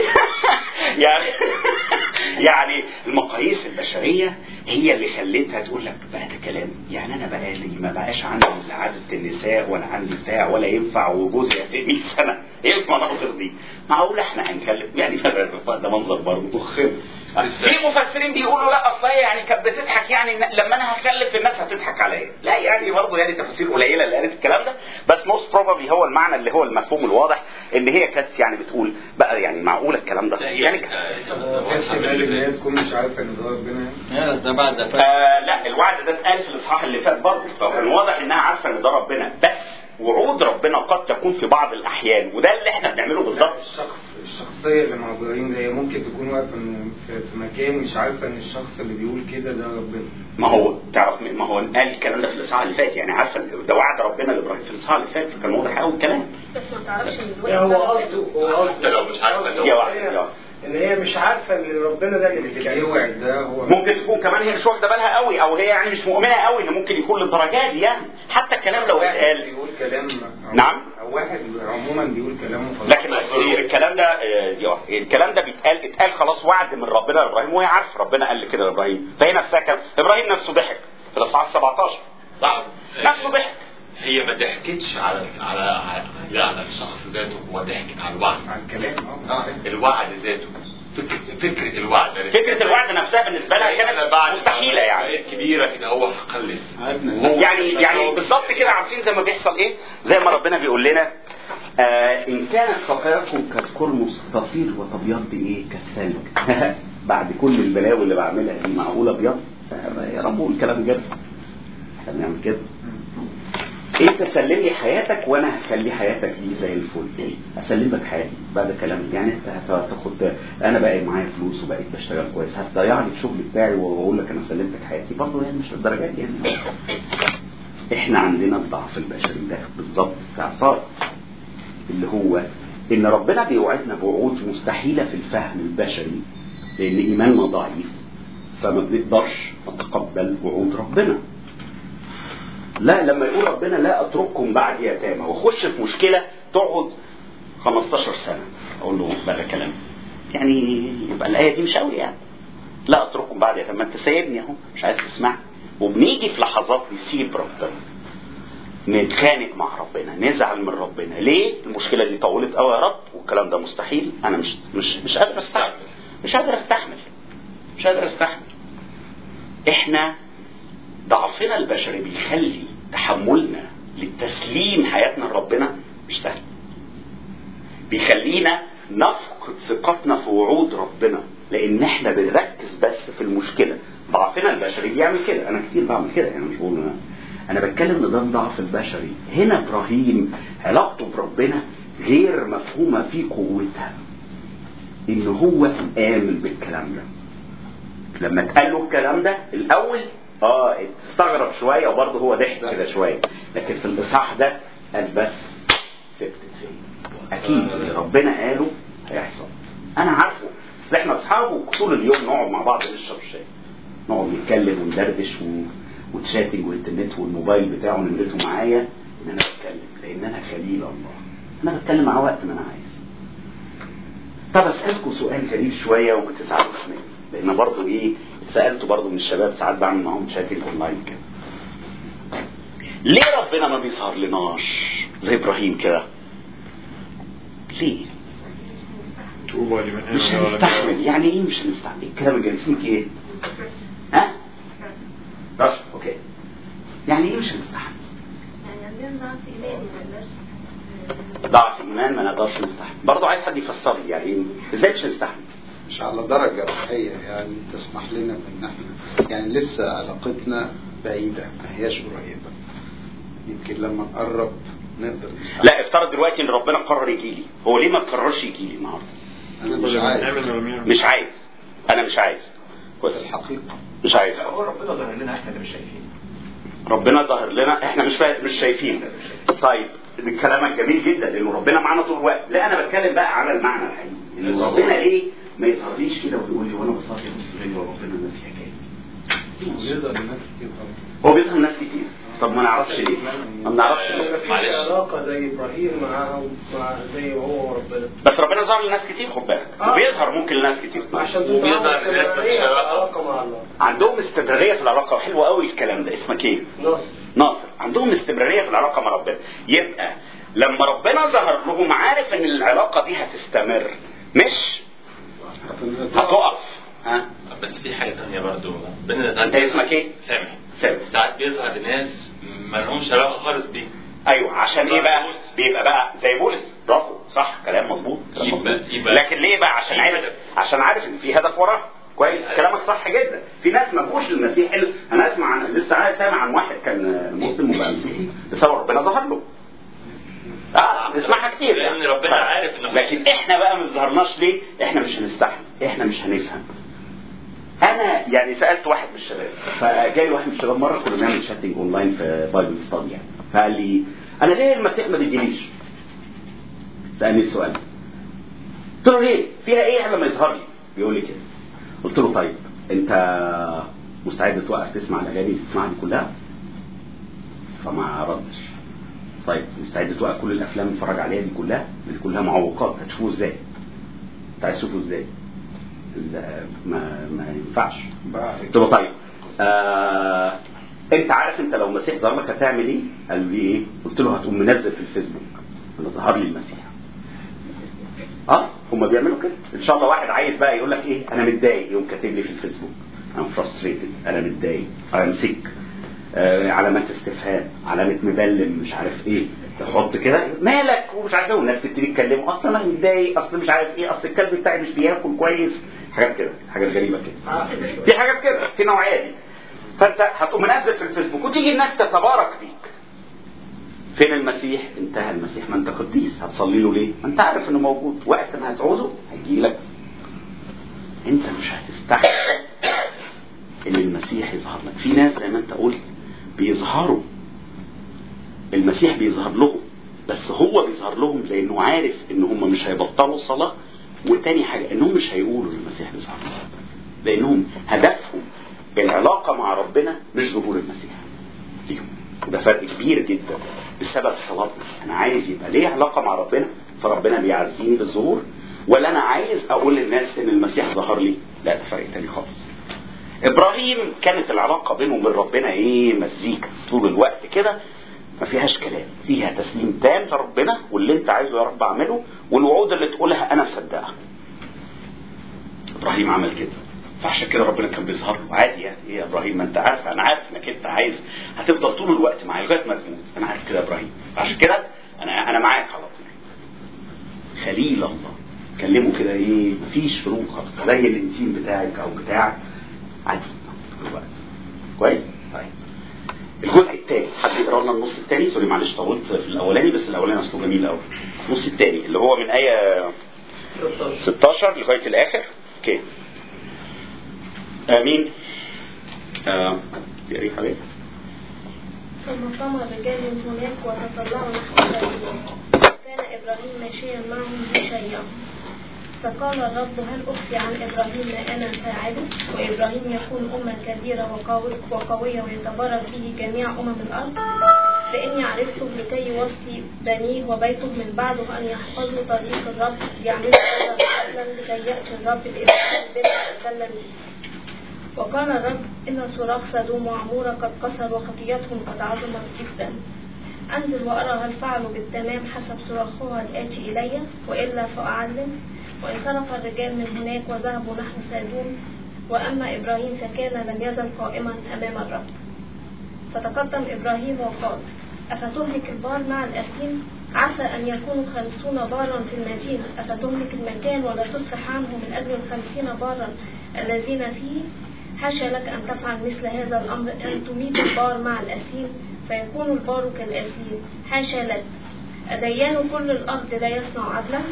يعني يعني المقاييس البشرية هي اللي خلتها تقول لك بقى ده كلام يعني انا بقى لي ما بقاش عندي لا عدد النساء ولا عندي بتاع ولا ينفع وجوزي في 100 سنة ايه المناظر دي؟ معقول احنا هنكلم يعني ده منظر برضه مخم في مفسرين بيقولوا لا اصل هي يعني كانت بتضحك يعني إن لما انا هخلف الناس هتضحك عليا لا يعني برضه يعني تفاسير قليله اللي قالت الكلام ده بس موست بروبابلي هو المعنى اللي هو المفهوم الواضح ان هي كانت يعني بتقول بقى يعني معقوله الكلام ده يعني ك- كانش بالك ان هي تكون مش عارفه ان ده ربنا يعني يا ده بعد ده آه لا الوعد ده اتقال في الاصحاح اللي فات برضه فكان واضح انها عارفه ان ده ربنا بس وعود ربنا قد تكون في بعض الاحيان وده اللي احنا بنعمله بالظبط الشخص الشخصيه اللي مع ابراهيم ده هي ممكن تكون واقفه إن في في مكان مش عارفه ان الشخص اللي بيقول كده ده ربنا ما هو تعرف ما هو قال الكلام ده في الاصحاح اللي فات يعني عارفه ده وعد ربنا لابراهيم في الاصحاح اللي فات فكان واضح قوي الكلام بس ما تعرفش ان الوقت يعني هو ده قصده هو قصده حتى لو مش عارفة قصده يا واحد يا واحد. ان هي مش عارفه ان ربنا ده اللي اللي بيتكلم بيوعد ده هو ممكن تكون كمان هي مش واخده بالها قوي او هي يعني مش مؤمنه قوي ان ممكن يكون للدرجات دي يعني حتى الكلام لو واحد اتقال بيقول كلام أو- نعم. او واحد عموما بيقول كلامه خلاص لكن الكلام ده آه، دي واحد. الكلام ده بيتقال اتقال خلاص وعد من ربنا لابراهيم وهي عارفه ربنا قال كده لابراهيم فهي نفسها كان ابراهيم نفسه ضحك في الاصحاح 17 صح نفسه ضحك هي ما ضحكتش على على على, لا على الشخص ذاته هو ضحكت على الوعد على الكلام اه الوعد ذاته فكرة فكرة الوعد فكره الوعد نفسها بالنسبه لها كانت مستحيله يعني كبيرة كده هو هخلف يعني يعني بالظبط كده عارفين زي ما بيحصل ايه زي ما ربنا بيقول لنا آه ان كانت خطاياكم كالقرمز تصير وتبيض ايه كالثلج بعد كل البلاوي اللي بعملها دي معقوله ابيض يا رب قول كلام جد احنا بنعمل كده انت سلم لي حياتك وانا هخلي حياتك دي زي الفل اسلم لك حياتي بعد كلام يعني انت هتاخد انا بقى معايا فلوس وبقيت بشتغل كويس هتضيع لي الشغل بتاعي واقول لك انا سلمتك حياتي برضه يعني مش للدرجات دي يعني احنا عندنا الضعف البشري ده بالظبط في عصار اللي هو ان ربنا بيوعدنا بوعود مستحيله في الفهم البشري لان ايماننا ضعيف فما بنقدرش نتقبل وعود ربنا لا لما يقول ربنا لا اترككم بعد يتامى واخش في مشكله تقعد 15 سنه اقول له بقى كلام يعني يبقى الايه دي مش قوي يعني لا اترككم بعد يتامى انت سايبني اهو مش عايز تسمع وبنيجي في لحظات نسيب ربنا نتخانق مع ربنا نزعل من ربنا ليه المشكله دي طولت قوي يا رب والكلام ده مستحيل انا مش مش مش قادر استحمل مش قادر استحمل مش قادر استحمل احنا ضعفنا البشري بيخلي تحملنا للتسليم حياتنا لربنا مش سهل بيخلينا نفقد ثقتنا في وعود ربنا لان احنا بنركز بس في المشكله ضعفنا البشري بيعمل كده انا كتير بعمل كده يعني مش بقول انا انا بتكلم ان ده الضعف البشري هنا ابراهيم علاقته بربنا غير مفهومه في قوتها ان هو امن بالكلام ده لما اتقال له الكلام ده الاول اه استغرب شويه وبرضه هو ضحك كده شويه لكن في الاصحاح ده قال بس سبت فين اكيد اللي ربنا قاله هيحصل انا عارفه اصل احنا اصحاب طول اليوم نقعد مع بعض نشرب شاي نقعد نتكلم وندردش و... وتشاتنج والانترنت والموبايل بتاعه نمرته معايا ان انا بتكلم لان انا خليل الله انا بتكلم معاه وقت ما انا عايز طب اسالكم سؤال غريب شويه وما تزعلوش مني لان برضه ايه سالته برضه من الشباب ساعات بعمل معاهم شاتنج اونلاين كده ليه ربنا ما بيظهر لناش زي ابراهيم كده ليه طوبى لمن مش آمن ولم هنستحمل يعني ايه مش هنستحمل الكلام الجاي اسمك ايه ها بس اوكي يعني ايه مش هنستحمل يعني عندنا ضعف إيماني ما نقدرش ضعف ايمان ما نقدرش نستحمل برضه عايز حد يفسر لي يعني إيه؟ ازاي مش هنستحمل مش على درجة روحية يعني تسمح لنا بان احنا يعني لسه علاقتنا بعيدة ما هياش قريبة يمكن لما نقرب نقدر نستحمل لا افترض دلوقتي ان ربنا قرر يجي لي هو ليه ما قررش يجي لي النهارده انا طوبى مش لمن عايز آمن ولم يعمل مش عايز انا مش عايز كويس الحقيقة مش عايز هو ربنا ظهر لنا احنا اللي مش شايفين ربنا ظهر لنا احنا مش فا... مش شايفين طيب ده كلامك جميل جدا لانه ربنا معانا طول الوقت لا انا بتكلم بقى على المعنى الحقيقي ان ربنا ايه ما يظهرليش كده ويقول لي وانا بصلي بص لي وربنا الناس حكايه بيظهر لناس كتير طبعا هو بيظهر ناس كتير طب ما نعرفش ليه ما بنعرفش ليه مفيش معلش. علاقة زي إبراهيم معاه مع زي هو وربنا بس ربنا ظهر لناس كتير خد بالك آه. وبيظهر ممكن لناس كتير عشان وبيظهر تبقى لناس مفيش استمرارية في علاقة. العلاقة مع الله عندهم استمراريه في العلاقه وحلوه قوي الكلام ده اسمك ايه ناصر ناصر عندهم استمراريه في العلاقه مع ربنا يبقى لما ربنا ظهر لهم عارف ان العلاقه دي هتستمر مش هتقف ها بس في حاجه ثانيه برضو ربنا انت اسمك ايه سامح سامح ساعات بيظهر لناس ما لهمش علاقه خالص بيه ايوه عشان ايه بقى بولس. بيبقى بقى زي بولس برافو صح كلام مظبوط كلام يبقى- مظبوط يبقى- لكن ليه بقى عشان في عارف هدف. عشان عارف ان في هدف وراه كويس كلامك صح جدا في ناس ما جوش للمسيح إلا انا اسمع عن لسه عايز سامع عن واحد كان مسلم وبقى مسيحي بسبب ربنا ظهر له اه نسمعها كتير لأن ربنا عارف إنه- لكن احنا بقى ما ظهرناش ليه احنا مش هنستحمل احنا مش هنفهم انا يعني سالت واحد من الشباب فجالي واحد من الشباب مره كنا بنعمل شاتنج اونلاين في بايبل ستادي يعني فقال لي انا ليه المسيح ما بيجيليش؟ سالني السؤال قلت له ليه؟ فيها ايه لما يظهر لي؟ بيقول لي كده قلت له طيب انت مستعد توقف تسمع الاغاني اللي بتسمعها دي كلها؟ فما ردش طيب مستعد توقف كل الافلام اللي بتتفرج عليها دي كلها؟ دي كلها معوقات هتشوفوه ازاي؟ انت عايز تشوفه ازاي؟ لا، ما ما ينفعش قلت له طيب آه انت عارف انت لو المسيح ظهر لك هتعمل ايه؟ قال لي ايه؟ قلت له هتقوم منزل في الفيسبوك انا ظهر لي المسيح اه هم بيعملوا كده ان شاء الله واحد عايز بقى يقول لك ايه انا متضايق يقوم كاتب لي في الفيسبوك انا فرستريتد انا متضايق انا سيك آه علامات استفهام علامه مبلم مش عارف ايه تحط كده مالك ومش عارف ايه والناس تبتدي تكلمه اصلا انا متضايق اصل مش عارف ايه اصل الكلب بتاعي مش بياكل كويس حاجات كده حاجات غريبه كده في حاجات كده في نوعيه دي فانت هتقوم منزل في الفيسبوك وتيجي الناس تتبارك بيك فين المسيح انتهى المسيح ما انت قديس هتصلي له ليه ما انت عارف انه موجود وقت ما هتعوزه هيجي لك انت مش هتستحمل ان المسيح يظهر لك في ناس زي ما انت قلت بيظهروا المسيح بيظهر لهم بس هو بيظهر لهم لانه عارف ان هم مش هيبطلوا صلاه وتاني حاجه انهم مش هيقولوا للمسيح بيظهر لهم لانهم هدفهم العلاقه مع ربنا مش ظهور المسيح فيهم وده فرق كبير جدا بسبب صلاتنا انا عايز يبقى ليه علاقه مع ربنا فربنا بيعزيني بالظهور ولا انا عايز اقول للناس ان المسيح ظهر لي لا ده فرق تاني خالص ابراهيم كانت العلاقه بينه وبين ربنا ايه مزيكا طول الوقت كده ما فيهاش كلام فيها تسليم تام لربنا واللي انت عايزه يا رب اعمله والوعود اللي تقولها انا مصدقها ابراهيم عمل كده فعشان كده ربنا كان بيظهر له عادي يعني ايه يا ابراهيم ما انت عارف انا عارف انك انت عايز هتفضل طول الوقت معايا لغايه ما تموت انا عارف كده يا ابراهيم عشان كده انا انا معاك على طول خليل الله كلمه كده ايه مفيش فروق خالص زي الانتيم بتاعك او بتاعك عادي طول الوقت كويس طيب الجزء الثاني حد يقرا لنا النص الثاني سوري معلش طولت في الاولاني بس الاولاني اصله جميل قوي النص الثاني اللي هو من ايه 16 لغايه الاخر اوكي امين آه. تقري حبيبي ثم قام الرجال من هناك وتطلعوا نحو ذلك كان إبراهيم ماشيا معهم بشيئا فقال الرب هل أخفي عن إبراهيم ما أنا فاعله وإبراهيم يكون أمة كبيرة وقوي وقوية ويتبارك به جميع أمم الأرض لأني عرفته لكي يوصي بنيه وبيته من بعده أن يحفظوا طريق الرب يعملوا عدلا لكي يأتي الرب لإبراهيم بما تكلم به وقال الرب إن صراخ سدوم وعمورة قد كسر وخطيتهم قد عظمت جدا أنزل وأرى هل فعلوا بالتمام حسب صراخها الآتي إلي وإلا فأعلم وانصرف الرجال من هناك وذهبوا نحو سادوم وأما إبراهيم فكان لم يزل قائما أمام الرب فتقدم إبراهيم وقال أفتهلك البار مع الأثيم عسى أن يكونوا خمسون بارا في المدينة أفتهلك المكان ولا تصفح عنه من أجل الخمسين بارا الذين فيه حاشا لك أن تفعل مثل هذا الأمر أن تميت البار مع الأثيم فيكون البار كالأثيم حاشا لك أديان كل الأرض لا يصنع عدلا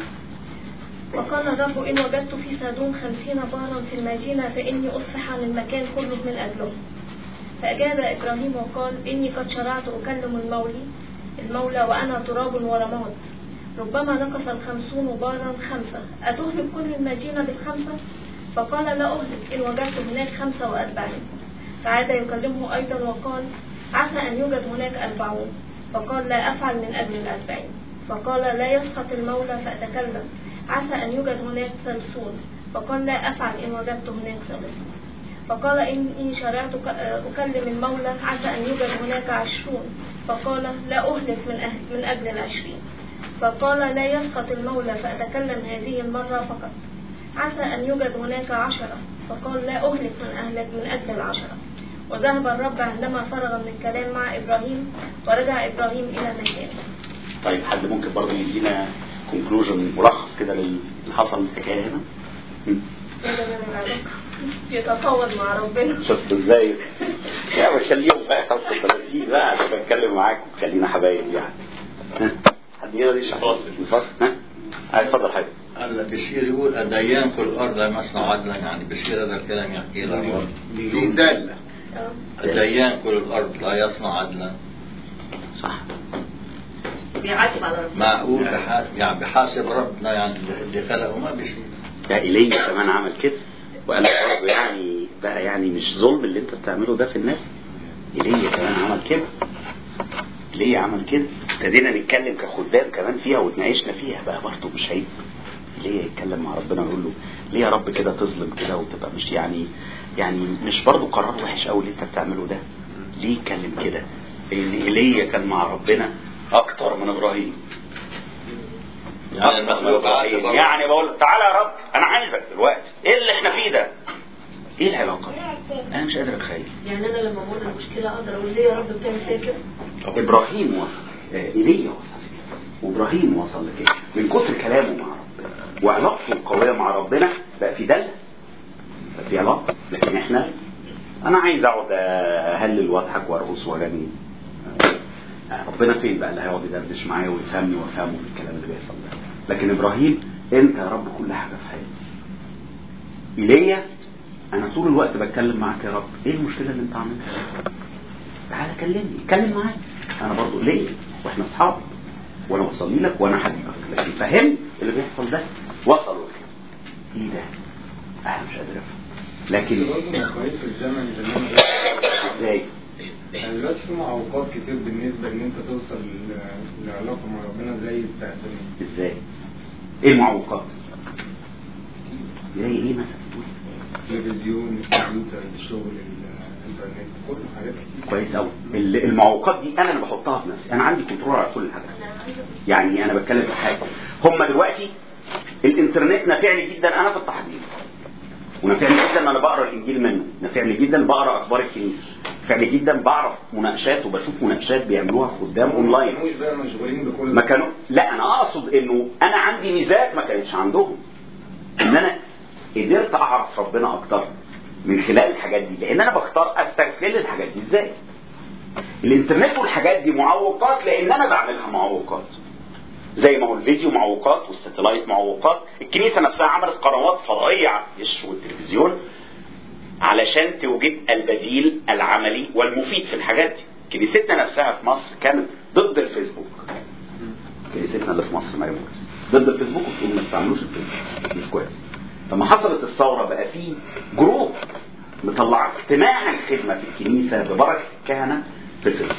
وقال الرب إن وجدت في سادوم خمسين بارا في المدينة فإني أصفح عن المكان كله من أجله فأجاب إبراهيم وقال إني قد شرعت أكلم المولي المولى وأنا تراب ورماد ربما نقص الخمسون بارا خمسة أتهلك كل المدينة بالخمسة فقال لا أهلك إن وجدت هناك خمسة وأربعين فعاد يكلمه أيضا وقال عسى أن يوجد هناك أربعون فقال لا أفعل من أجل الأربعين فقال لا يسقط المولى فأتكلم عسى أن يوجد هناك ثلاثون فقال لا أفعل إن وجدت هناك ثلاثون فقال إني شرعت أكلم المولى عسى أن يوجد هناك عشرون فقال لا أهلك من, أهل من أجل العشرين فقال لا يسقط المولى فأتكلم هذه المرة فقط عسى أن يوجد هناك عشرة فقال لا أهلك من أهلك من أجل العشرة وذهب الرب عندما فرغ من الكلام مع إبراهيم ورجع إبراهيم إلى مكانه طيب حد ممكن برضه يدينا كونكلوجن ملخص كده للي حصل الحكايه هنا يتفاوض مع ربنا شفت ازاي يا بخليهم بقى 35 بقى عشان اتكلم معاك وتخلينا حبايب يعني ها؟ حد يقدر يشرح الفصل ها عايز اتفضل حاجه هلا بصير يقول الديان في الارض لا يصنع عدلا يعني بصير هذا الكلام يحكي له دي دالة الديان كل الارض لا يصنع عدلا صح بيعاتب على ربنا معقول بح- يعني بحاسب ربنا يعني اللي خلقه ما بيصير ده ايليا كمان عمل كده وقال لك برضه يعني بقى يعني مش ظلم اللي انت بتعمله ده في الناس ايليا كمان عمل كده ايليا عمل كده ابتدينا نتكلم كخدام كمان فيها واتناقشنا فيها بقى برضه مش عيب ليه يتكلم مع ربنا ويقول له ليه يا رب كده تظلم كده وتبقى مش يعني يعني مش برضه قرار وحش قوي اللي انت بتعمله ده ليه يتكلم كده ان ايليا كان مع ربنا اكتر من ابراهيم يعني أكتر من إبراهيم. يعني بقول تعالى يا رب انا عايزك دلوقتي ايه اللي احنا فيه ده ايه العلاقه انا مش قادر اتخيل يعني انا لما امر المشكله اقدر اقول ليه يا رب بتعمل فيا كده ابراهيم وصل آه، ايليا وصل وابراهيم وصل لكده من كتر كلامه مع ربنا وعلاقته القويه مع ربنا بقى في دله بقى في علاقه لكن احنا انا عايز اقعد اهلل واضحك وارقص واغني آه، ربنا فين بقى اللي هيقعد يدردش معايا ويفهمني وافهمه في الكلام اللي بيحصل ده لكن ابراهيم انت يا رب كل حاجه في حياتي ايليا انا طول الوقت بتكلم معاك يا رب ايه المشكله اللي انت عاملها تعالى كلمني اتكلم معايا انا برضو ليه واحنا اصحاب وانا بصلي لك وانا حبيبك لكن فهم اللي بيحصل ده وصلوا لي. ايه ده انا مش قادر افهم لكن برضه مقاييس في الزمن زمان ازاي يعني دلوقتي في معوقات كتير بالنسبة إن أنت توصل ل- لعلاقة مع ربنا زي بتاع زمان ازاي ايه المعوقات زي ايه مثلا التلفزيون الكمبيوتر الشغل الإنترنت كل حاجات كتير كويس قوي المعوقات دي انا اللي بحطها في نفسي انا عندي كنترول على كل حاجه يعني انا بتكلم في حاجه هم دلوقتي الانترنت نافعني جدا انا في التحضير ونافعني جدا انا بقرا الانجيل منه نافعني جدا بقرا اخبار الكنيسه نافعني جدا بعرف مناقشات وبشوف مناقشات بيعملوها قدام اونلاين مش بقى مشغولين بكل ما كانوا لا انا اقصد انه انا عندي ميزات ما كانتش عندهم ان انا قدرت اعرف ربنا اكتر من خلال الحاجات دي لان انا بختار استغل الحاجات دي ازاي الانترنت والحاجات دي معوقات لان انا بعملها معوقات زي ما هو الفيديو معوقات والساتلايت معوقات الكنيسه نفسها عملت قنوات فضائيه على الدش والتلفزيون علشان توجد البديل العملي والمفيد في الحاجات دي كنيستنا نفسها في مصر كانت ضد الفيسبوك كنيستنا اللي في مصر مريم مرسي ضد الفيسبوك وتقول ما تستعملوش الفيسبوك مش كويس لما حصلت الثوره بقى في جروب مطلع اجتماع الخدمه في الكنيسه ببركه الكهنه في الفيسبوك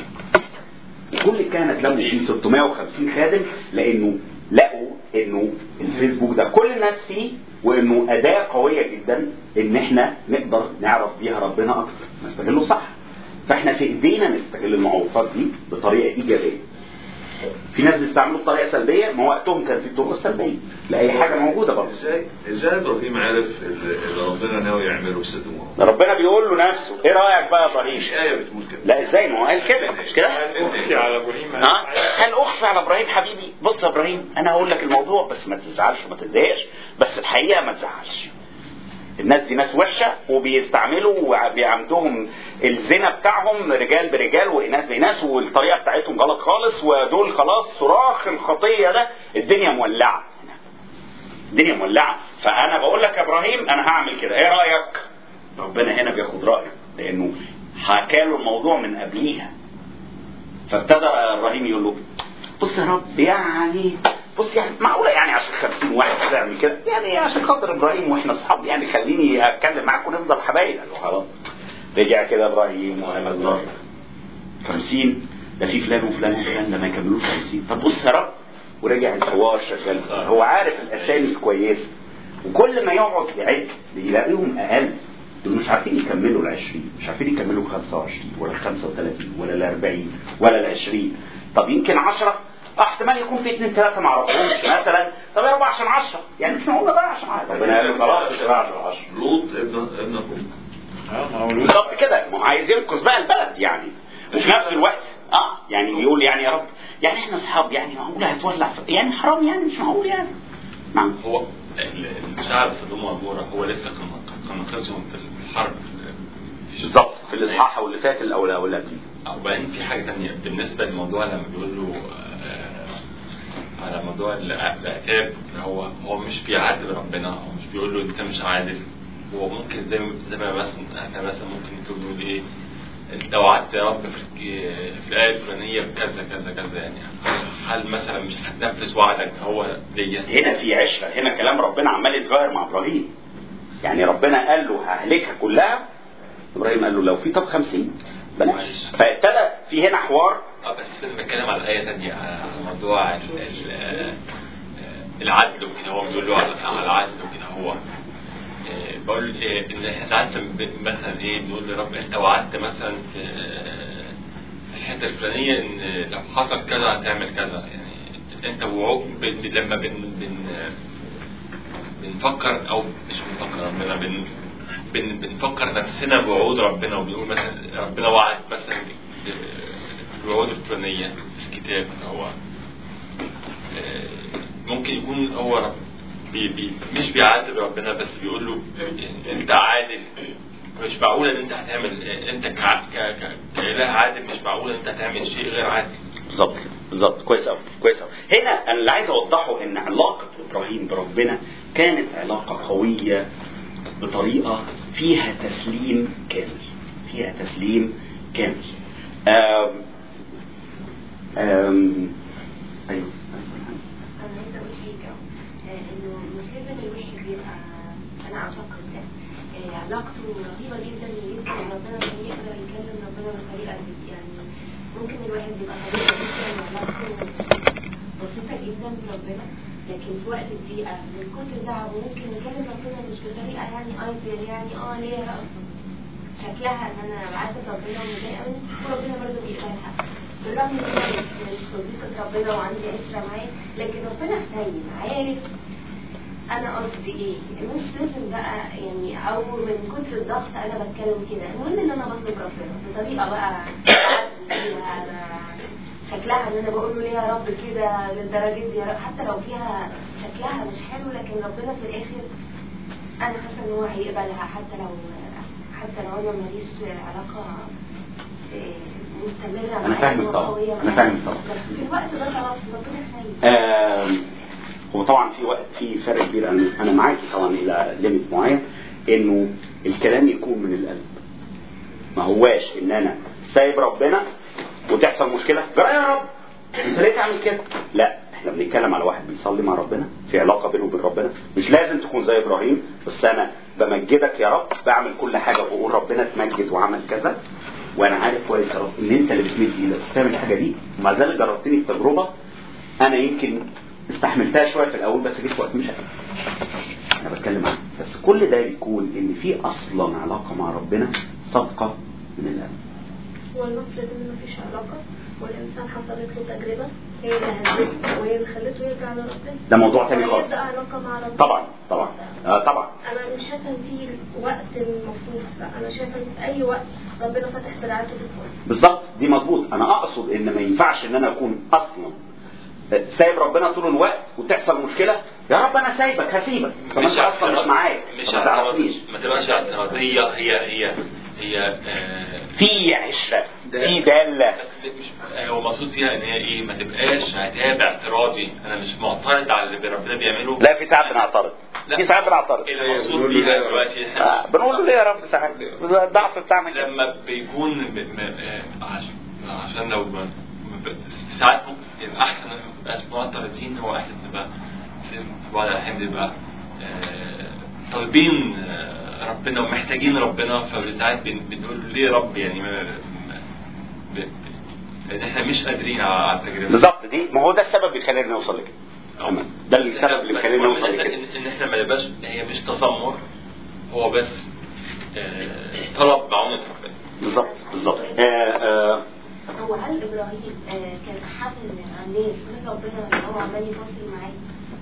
كل الكهنه اتلموا فيه 650 خادم لانه لقوا انه الفيسبوك ده كل الناس فيه وانه اداه قويه جدا ان احنا نقدر نعرف بيها ربنا اكتر نستغله صح فاحنا في ايدينا نستغل المعوقات دي بطريقه ايجابيه في ناس بيستعملوا بطريقه سلبيه ما وقتهم كان في الطرق السلبيه لاي حاجه موجوده برضه ازاي ازاي ابراهيم عرف اللي اللي ربنا ناوي يعمله في سدوم ربنا بيقول له نفسه ايه رايك بقى يا ابراهيم مش ايه بتقول كده لا ازاي ما هو قال كده مش كده اختي على ابراهيم ها هل اخفي على ابراهيم حبيبي بص يا ابراهيم انا هقول لك الموضوع بس ما تزعلش وما تتضايقش بس الحقيقه ما تزعلش الناس دي ناس وحشه وبيستعملوا وعندهم الزنا بتاعهم رجال برجال واناث باناث والطريقه بتاعتهم غلط خالص ودول خلاص صراخ الخطيه ده الدنيا مولعه الدنيا مولعه فانا بقول لك يا ابراهيم انا هعمل كده ايه رايك ربنا هنا بياخد رايه لانه حكى له الموضوع من قبليها فابتدى ابراهيم يقول له بص يا رب يعني بص يعني معقوله يعني عشان 50 واحد تعمل كده يعني عشان خاطر ابراهيم واحنا اصحاب يعني خليني اتكلم معاك ونفضل حبايب قال له خلاص رجع كده ابراهيم وقال الله 50 ده في فلان وفلان وفلان ده ما يكملوش 50 طب بص يا رب ورجع الحوار شغال هو عارف الاسامي الكويسه وكل ما يقعد يعد يلاقيهم اقل دول مش عارفين يكملوا ال 20 مش عارفين يكملوا ال 25 ولا ال 35 ولا ال 40 ولا ال 20 طب يمكن 10 اه احتمال يكون في اثنين ثلاثه ما اعرفهمش مثلا طب يا رب عشان 10 يعني مش معقوله بقى عشان 10 ربنا قال له خلاص مش 10 لوط ابن ابن اخوه بالظبط كده ما هو عايز ينقذ بقى البلد يعني وفي نفس الوقت اه يعني يقول يعني يا رب يعني احنا اصحاب يعني معقوله هتولع في- يعني حرام يعني مش معقول يعني نعم هو ال- الشعب سدوم وعمورة هو لسه كان كان ناقصهم في الحرب بالظبط في الاصحاح واللي فات الاولى او اللي قبليه وبعدين في حاجة تانية بالنسبة للموضوع لما بيقول له آه، على موضوع الع- العتاب هو هو مش بيعاتب ربنا هو مش بيقول له انت مش عادل هو ممكن زي ما زي ما مثلا احنا مثلا ممكن نكون نقول ايه لو وعدت يا رب في في الايه الفلانيه بكذا كذا كذا يعني هل مثلا مش هتنفذ وعدك هو ديت هنا في عشره هنا كلام ربنا عمال يتغير مع ابراهيم يعني ربنا قال له ههلكها كلها ابراهيم قال له لو في طب 50 بلاش فابتدى في هنا حوار اه بس انا بتكلم على ايه تانية على موضوع ال- ال- آه، العدل وكده هو بيقول له على على العدل وكده هو آه، بقول آه، ان احنا ساعات ب- مثلا ايه بنقول لرب انت وعدت مثلا في آه، في الحته الفلانيه ان لو حصل كذا هتعمل كذا يعني انت وعود ب- ب- لما بن بن بنفكر او مش بنفكر ربنا بن بن بنفكر نفسنا بوعود ربنا وبنقول مثلا ربنا وعد مثلا ب- الوعود الفلانيه في الكتاب هو آه، ممكن يكون هو رب بي بي مش بيعاتب ربنا بس بيقول له انت عادل مش معقول ان انت هتعمل انت ك ك ك كاله عادل مش معقول ان انت هتعمل شيء غير عادل بالظبط بالظبط كويس قوي كويس قوي هنا انا اللي عايز اوضحه ان علاقه ابراهيم بربنا كانت علاقه قويه بطريقه فيها تسليم كامل فيها تسليم كامل آم آم ايوه انا عايزه اقول حاجه آه، انه مش لازم الواحد يبقى انا اعتقد ده آه، علاقته رهيبه جدا يمكن ربنا عشان يقدر يكلم ربنا بالطريقه دي يعني ممكن الواحد يبقى طريقه جدا وعلاقته بسيطه جدا بربنا لكن في وقت الضيقه من كتر تعبه ممكن يكلم ربنا مش بطريقه يعني ايدل يعني اه ليه رأس شكلها ان انا بعاتب ربنا ومضايقه منه وربنا برضه بيقبلها بالرغم ان انا مش مش صديقه ربنا وعندي عشره معاه لكن ربنا سيد عارف انا قصدي ايه مش لازم بقى يعني او من كتر الضغط انا بتكلم كده المهم ان انا بطلب ربنا بطريقه بقى أعدل فيها انا شكلها ان انا بقول له ليه يا رب كده للدرجه دي يا رب حتى لو فيها شكلها مش حلو لكن ربنا في الاخر انا حاسه ان هو هيقبلها حتى لو حتى لو انا ماليش علاقه آه، مستمره أنا فاهمك معاه طبعا. وقوية أنا معاه. فاهمك طبعا. بس في الوقت ده خلاص ربنا سيد آم، هو طبعا في وقت في فرق كبير انا انا معاكي طبعا الى ليميت معين انه الكلام يكون من القلب ما هواش ان انا سايب ربنا وتحصل مشكله جرى يا رب انت ليه تعمل كده لا احنا بنتكلم على واحد بيصلي مع ربنا في علاقه بينه وبين ربنا مش لازم تكون زي ابراهيم بس انا بمجدك يا رب بعمل كل حاجه وبقول ربنا اتمجد وعمل كذا وانا عارف كويس يا رب ان انت اللي بتمد ايدك وتعمل الحاجه دي ومع ذلك جربتني التجربه انا يمكن استحملتها شويه في الاول بس جيت في وقت مش قادر انا بتكلم عنه بس كل ده بيكون ان في اصلا علاقه مع ربنا صادقه من القلب ولنفرض ان مفيش علاقة والانسان حصلت له تجربة هي اللي هزته وهي اللي خلته يرجع لربنا ده موضوع تاني خالص. ويبدأ علاقة مع ربنا طبعا طبعا آه طبعا انا مش شايفه ان في وقت المفروض لا انا شايفه ان في اي وقت ربنا فتح دراعاته للكل بالظبط دي مظبوط انا اقصد ان ما ينفعش ان انا اكون اصلا سايب ربنا طول الوقت وتحصل مشكله يا رب انا سايبك هسيبك طب انت اصلا مش معايا مش ما تعرفنيش ما تبقاش اعتراضية هي هي هي آه، في عشره في داله بس مش هو مقصود فيها ان هي ايه ما تبقاش عتاب اعتراضي انا مش معترض على اللي ربنا بيعمله لا في ساعات بنعترض لا. في ساعات بنعترض اللي مقصود بيها دلوقتي آه بنقول له ليه يا رب ساعات الضعف بتاعنا كده لما بيكون ب... م... آه، عشان عشان لو ب... ب... ساعات ممكن يبقى احسن إن ما نبقاش معترضين هو احسن نبقى في بعض الاحيان نبقى آه، طالبين آه، ربنا ومحتاجين ربنا فساعات بن... بنقول له ليه يا رب يعني ما... ما... ب... لان احنا مش قادرين على على التجربه بالظبط دي ما هو ده السبب اللي يخلينا نوصل لكده تمام. ده السبب اللي يخلينا نوصل ان لكده إن احنا ما نبقاش هي مش تذمر هو بس آه، طلب معونة ربنا بالظبط بالظبط آه آه هو هل ابراهيم آه، كان حد من الناس من ربنا ولا هو عمال يفصل معاه؟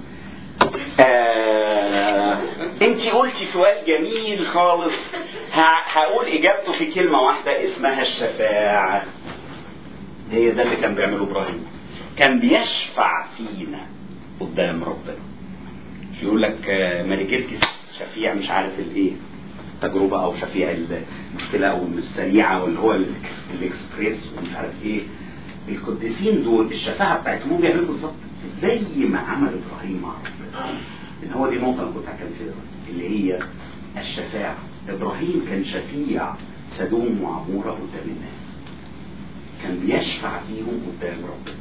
آه انت قلتي سؤال جميل خالص ه- هقول اجابته في كلمه واحده اسمها الشفاعه هي ده اللي كان بيعمله ابراهيم كان بيشفع فينا قدام ربنا يقول لك آه، ماريجيركس شفيع مش عارف الايه تجربة او شفيع المشكلة او السريعة واللي هو الإكس- الاكسبريس ومش عارف ايه القديسين دول الشفاعة بتاعتهم هم بيعملوا بالظبط زي ما عمل ابراهيم مع ربنا ان هو دي النقطة اللي كنت هتكلم فيها دلوقتي، اللي هي الشفاعة ابراهيم كان شفيع سدوم وعمورة قدام الناس كان بيشفع فيهم قدام ربنا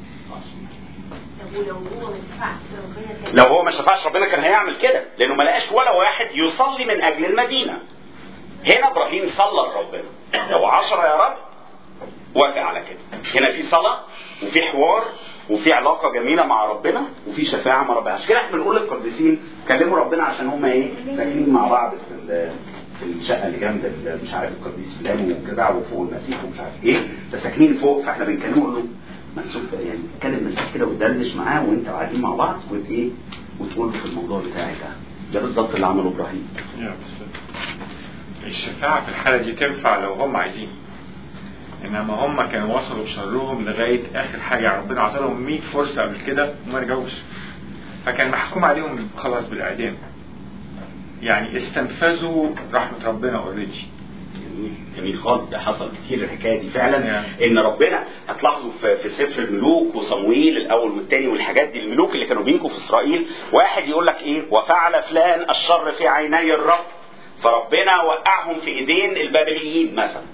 طب ولو هو ما دفعش ربنا كان لو هو ما شفعش ربنا كان هيعمل كده لانه ما لقاش ولا واحد يصلي من اجل المدينه هنا ابراهيم صلى لربنا لو عشرة يا رب وافق على كده هنا في صلاه وفي حوار وفي علاقه جميله مع ربنا وفي شفاعه مع ربنا عشان كده احنا بنقول للقديسين كلموا ربنا عشان هم ايه ساكنين مع بعض في ال- في الشقه اللي جنب ال- مش عارف القديس فلان وكده وفوق المسيح ومش عارف ايه فساكنين فوق فاحنا بنكلمه نقول له ما تشوف يعني اتكلم المسيح كده وتدردش معاه وانت قاعدين مع بعض وت ايه وتقول له في الموضوع بتاعك ده ده بالظبط اللي عمله ابراهيم يا بس الشفاعة في الحالة دي تنفع لو هم عايزين انما هم كانوا وصلوا بشرهم لغاية اخر حاجة ربنا عطالهم 100 فرصة قبل كده وما رجعوش فكان محكوم عليهم خلاص بالاعدام يعني استنفذوا رحمة ربنا اوريدي جميل جميل خالص ده حصل كتير الحكايه دي فعلا ان ربنا هتلاحظوا في, في سفر الملوك وصمويل الاول والثاني والحاجات دي الملوك اللي كانوا بينكوا في اسرائيل واحد يقول لك ايه وفعل فلان الشر في عيني الرب فربنا وقعهم في ايدين البابليين مثلا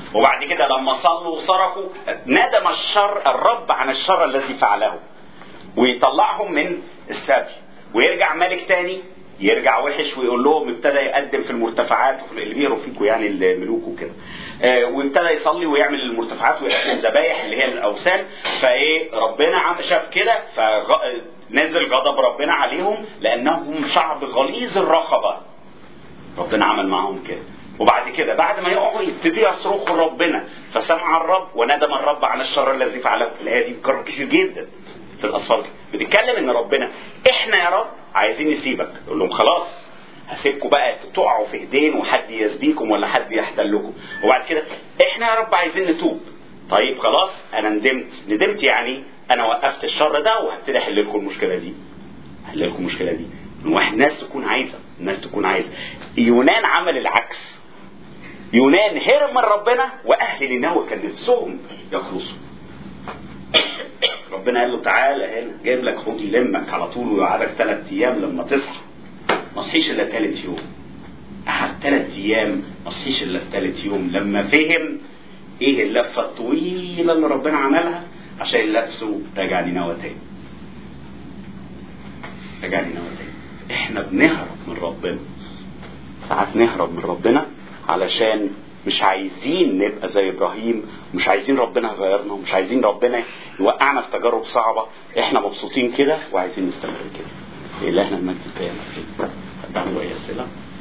وبعد كده لما صلوا وصرخوا ندم الشر الرب عن الشر الذي فعله ويطلعهم من السبي ويرجع ملك تاني يرجع وحش ويقول لهم ابتدى يقدم في المرتفعات وفي اللي بيقروا فيكم يعني الملوك وكده آه وابتدى يصلي ويعمل المرتفعات ويقدم ذبايح اللي هي الاوثان فايه ربنا عم شاف كده فنزل غضب ربنا عليهم لانهم شعب غليظ الرقبه ربنا عمل معاهم كده وبعد كده بعد ما يقعوا يبتدوا يصرخوا لربنا فسمع الرب وندم الرب عن الشر الذي فعله الايه دي بتكرر كتير جدا في الاصفار بتتكلم ان ربنا احنا يا رب عايزين نسيبك يقول لهم خلاص هسيبكم بقى تقعوا في ايدين وحد يسبيكم ولا حد يحتلكم وبعد كده احنا يا رب عايزين نتوب طيب خلاص انا ندمت ندمت يعني انا وقفت الشر ده وهبتدي احل لكم المشكله دي احل لكم المشكله دي واحد الناس تكون عايزه الناس تكون عايزه يونان عمل العكس يونان هرب من ربنا واهل نينوى كان نفسهم يخلصوا ربنا قال له تعالى هنا جايب لك حوض يلمك على طول ويقعدك ثلاث ايام لما تصحى ما صحيش الا ثالث يوم قعد ثلاث ايام ما صحيش الا في ثالث يوم لما فهم ايه اللفه الطويله اللي ربنا عملها عشان نفسه رجع نينوى تاني رجع نينوى تاني احنا بنهرب من ربنا ساعات نهرب من ربنا علشان مش عايزين نبقى زي ابراهيم مش عايزين ربنا يغيرنا ومش عايزين ربنا يوقعنا في تجارب صعبه احنا مبسوطين كده وعايزين نستمر كده الهنا المجد القيامه حد عنده اي اسئله